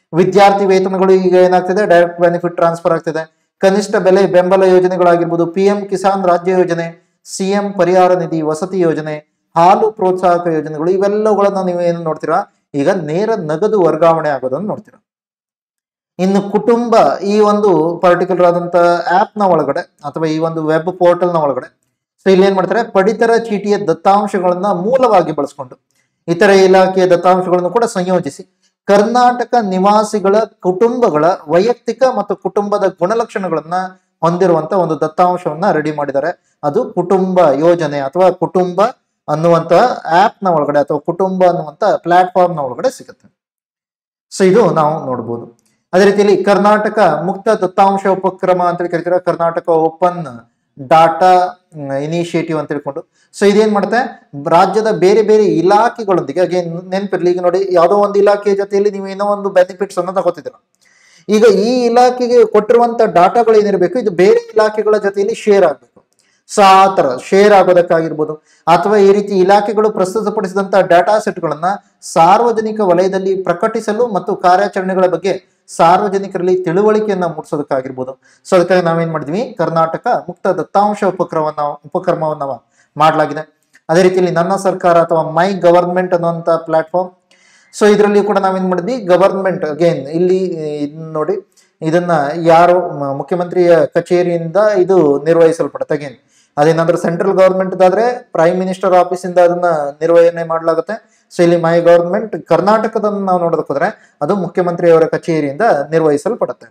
ವಿದ್ಯಾರ್ಥಿ ವೇತನಗಳು ಈಗ ಏನಾಗ್ತಿದೆ ಡೈರೆಕ್ಟ್ ಬೆನಿಫಿಟ್ ಟ್ರಾನ್ಸ್ಫರ್ ಆಗ್ತಿದೆ ಕನಿಷ್ಠ ಬೆಲೆ ಬೆಂಬಲ ಯೋಜನೆಗಳಾಗಿರ್ಬೋದು ಪಿ ಎಂ ಕಿಸಾನ್ ರಾಜ್ಯ ಯೋಜನೆ ಸಿಎಂ ಪರಿಹಾರ ನಿಧಿ ವಸತಿ ಯೋಜನೆ ಹಾಲು ಪ್ರೋತ್ಸಾಹಕ ಯೋಜನೆಗಳು ಇವೆಲ್ಲವುಗಳನ್ನ ನೀವು ಏನು ನೋಡ್ತೀರಾ ಈಗ ನೇರ ನಗದು ವರ್ಗಾವಣೆ ಆಗೋದನ್ನು ನೋಡ್ತೀರಾ ಇನ್ನು ಕುಟುಂಬ ಈ ಒಂದು ಪರ್ಟಿಕ್ಯುಲರ್ ಆದಂತ ಆಪ್ ನ ಒಳಗಡೆ ಅಥವಾ ಈ ಒಂದು ವೆಬ್ ಪೋರ್ಟಲ್ ನ ಒಳಗಡೆ ಸೊ ಇಲ್ಲಿ ಏನ್ ಮಾಡ್ತಾರೆ ಪಡಿತರ ಚೀಟಿಯ ದತ್ತಾಂಶಗಳನ್ನ ಮೂಲವಾಗಿ ಬಳಸ್ಕೊಂಡು ಇತರೆ ಇಲಾಖೆಯ ದತ್ತಾಂಶಗಳನ್ನು ಕೂಡ ಸಂಯೋಜಿಸಿ ಕರ್ನಾಟಕ ನಿವಾಸಿಗಳ ಕುಟುಂಬಗಳ ವೈಯಕ್ತಿಕ ಮತ್ತು ಕುಟುಂಬದ ಗುಣಲಕ್ಷಣಗಳನ್ನ ಹೊಂದಿರುವಂತ ಒಂದು ದತ್ತಾಂಶವನ್ನ ರೆಡಿ ಮಾಡಿದ್ದಾರೆ ಅದು ಕುಟುಂಬ ಯೋಜನೆ ಅಥವಾ ಕುಟುಂಬ ಅನ್ನುವಂತ ಆಪ್ ನ ಒಳಗಡೆ ಅಥವಾ ಕುಟುಂಬ ಅನ್ನುವಂತ ಪ್ಲಾಟ್ಫಾರ್ಮ್ ನ ಒಳಗಡೆ ಸಿಗುತ್ತೆ ಸೊ ಇದು ನಾವು ನೋಡ್ಬೋದು ಅದೇ ರೀತಿಯಲ್ಲಿ ಕರ್ನಾಟಕ ಮುಕ್ತ ದತ್ತಾಂಶ ಉಪಕ್ರಮ ಅಂತ ಕರಿತೀರ ಕರ್ನಾಟಕ ಓಪನ್ ಡಾಟಾ ಇನಿಷಿಯೇಟಿವ್ ಅಂತ ಹೇಳ್ಕೊಂಡು ಸೊ ಇದೇನ್ ಮಾಡುತ್ತೆ ರಾಜ್ಯದ ಬೇರೆ ಬೇರೆ ಇಲಾಖೆಗಳೊಂದಿಗೆ ಹಾಗೆ ನೆನಪಿರ್ಲಿ ಈಗ ನೋಡಿ ಯಾವುದೋ ಒಂದು ಇಲಾಖೆಯ ಜೊತೆಯಲ್ಲಿ ನೀವು ಏನೋ ಒಂದು ಬೆನಿಫಿಟ್ಸ್ ಅನ್ನ ತಗೋತಿದ್ದೀರ ಈಗ ಈ ಇಲಾಖೆಗೆ ಕೊಟ್ಟಿರುವಂತ ಡಾಟಾಗಳು ಏನಿರಬೇಕು ಇದು ಬೇರೆ ಇಲಾಖೆಗಳ ಜೊತೆಯಲ್ಲಿ ಶೇರ್ ಆಗಬೇಕು ಸೊ ಆ ತರ ಶೇರ್ ಆಗೋದಕ್ಕಾಗಿರ್ಬೋದು ಅಥವಾ ಈ ರೀತಿ ಇಲಾಖೆಗಳು ಪ್ರಸ್ತುತಪಡಿಸಿದಂತ ಡಾಟಾ ಸೆಟ್ಗಳನ್ನ ಸಾರ್ವಜನಿಕ ವಲಯದಲ್ಲಿ ಪ್ರಕಟಿಸಲು ಮತ್ತು ಕಾರ್ಯಾಚರಣೆಗಳ ಬಗ್ಗೆ ಸಾರ್ವಜನಿಕರಲ್ಲಿ ತಿಳುವಳಿಕೆಯನ್ನ ಮೂಡಿಸೋದಕ್ಕಾಗಿರ್ಬೋದು ಸೊ ಅದಕ್ಕಾಗಿ ನಾವೇನ್ ಮಾಡಿದ್ವಿ ಕರ್ನಾಟಕ ಮುಕ್ತ ದತ್ತಾಂಶ ಉಪಕ್ರಮವನ್ನ ಉಪಕ್ರಮವನ್ನ ಮಾಡಲಾಗಿದೆ ಅದೇ ರೀತಿಯಲ್ಲಿ ನನ್ನ ಸರ್ಕಾರ ಅಥವಾ ಮೈ ಗವರ್ಮೆಂಟ್ ಅನ್ನುವಂಥ ಪ್ಲಾಟ್ಫಾರ್ಮ್ ಸೊ ಇದರಲ್ಲಿ ಕೂಡ ನಾವೇನ್ ಮಾಡಿದ್ವಿ ಗವರ್ಮೆಂಟ್ ಅಗೇನ್ ಇಲ್ಲಿ ಇದನ್ನ ನೋಡಿ ಇದನ್ನ ಯಾರು ಮ- ಮುಖ್ಯಮಂತ್ರಿಯ ಕಚೇರಿಯಿಂದ ಇದು ನಿರ್ವಹಿಸಲ್ಪಡುತ್ತೆ ಅಗೇನ್ ಅದೇನಾದ್ರೂ ಸೆಂಟ್ರಲ್ ಗವರ್ಮೆಂಟ್ ಆದ್ರೆ ಪ್ರೈಮ್ ಮಿನಿಸ್ಟರ್ ಆಫೀಸ್ ಇಂದ ಅದನ್ನ ನಿರ್ವಹಣೆ ಮಾಡಲಾಗುತ್ತೆ ಸೊ ಇಲ್ಲಿ ಮೈ ಗವರ್ಮೆಂಟ್ ಕರ್ನಾಟಕದನ್ನ ನಾವು ನೋಡೋದಕ್ಕೆ ಹೋದ್ರೆ ಅದು ಮುಖ್ಯಮಂತ್ರಿಯವರ ಕಚೇರಿಯಿಂದ ನಿರ್ವಹಿಸಲ್ಪಡುತ್ತೆ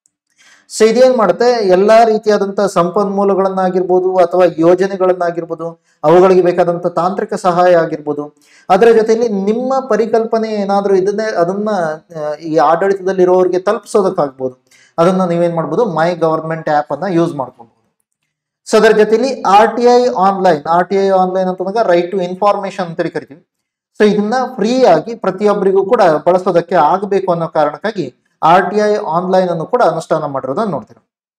ಸೊ ಇದೇನ್ ಮಾಡುತ್ತೆ ಎಲ್ಲಾ ರೀತಿಯಾದಂತ ಸಂಪನ್ಮೂಲಗಳನ್ನಾಗಿರ್ಬೋದು ಅಥವಾ ಯೋಜನೆಗಳನ್ನಾಗಿರ್ಬೋದು ಅವುಗಳಿಗೆ ಬೇಕಾದಂತ ತಾಂತ್ರಿಕ ಸಹಾಯ ಆಗಿರ್ಬೋದು ಅದರ ಜೊತೆಯಲ್ಲಿ ನಿಮ್ಮ ಪರಿಕಲ್ಪನೆ ಏನಾದರೂ ಇದನ್ನೇ ಅದನ್ನ ಆ, ಈ ಆಡಳಿತದಲ್ಲಿರೋರಿಗೆ ತಲುಪಿಸೋದಕ್ಕಾಗ್ಬೋದು ಅದನ್ನ ನೀವೇನ್ ಮಾಡ್ಬೋದು ಮೈ ಗವರ್ಮೆಂಟ್ ಆ್ಯಪ್ ಅನ್ನ ಯೂಸ್ ಮಾಡ್ಕೊಳ್ಬೋದು ಸೊ ಅದರ ಜೊತೆಲಿ R T I online R T I online ಅಂತಂದಾಗ ರೈಟ್ ಟು ಇನ್ಫಾರ್ಮೇಶನ್ ಅಂತ ಕರಿತೀವಿ ಸೊ ಇದನ್ನ ಫ್ರೀ ಆಗಿ ಪ್ರತಿಯೊಬ್ಬರಿಗೂ ಕೂಡ ಬಳಸೋದಕ್ಕೆ ಆಗಬೇಕು ಅನ್ನೋ ಕಾರಣಕ್ಕಾಗಿ ಆರ್ ಟಿ ಐ ಆನ್ಲೈನ್ ಅನ್ನು ಕೂಡ ಅನುಷ್ಠಾನ ಮಾಡಿರೋದನ್ನ ನೋಡ್ತೀವಿ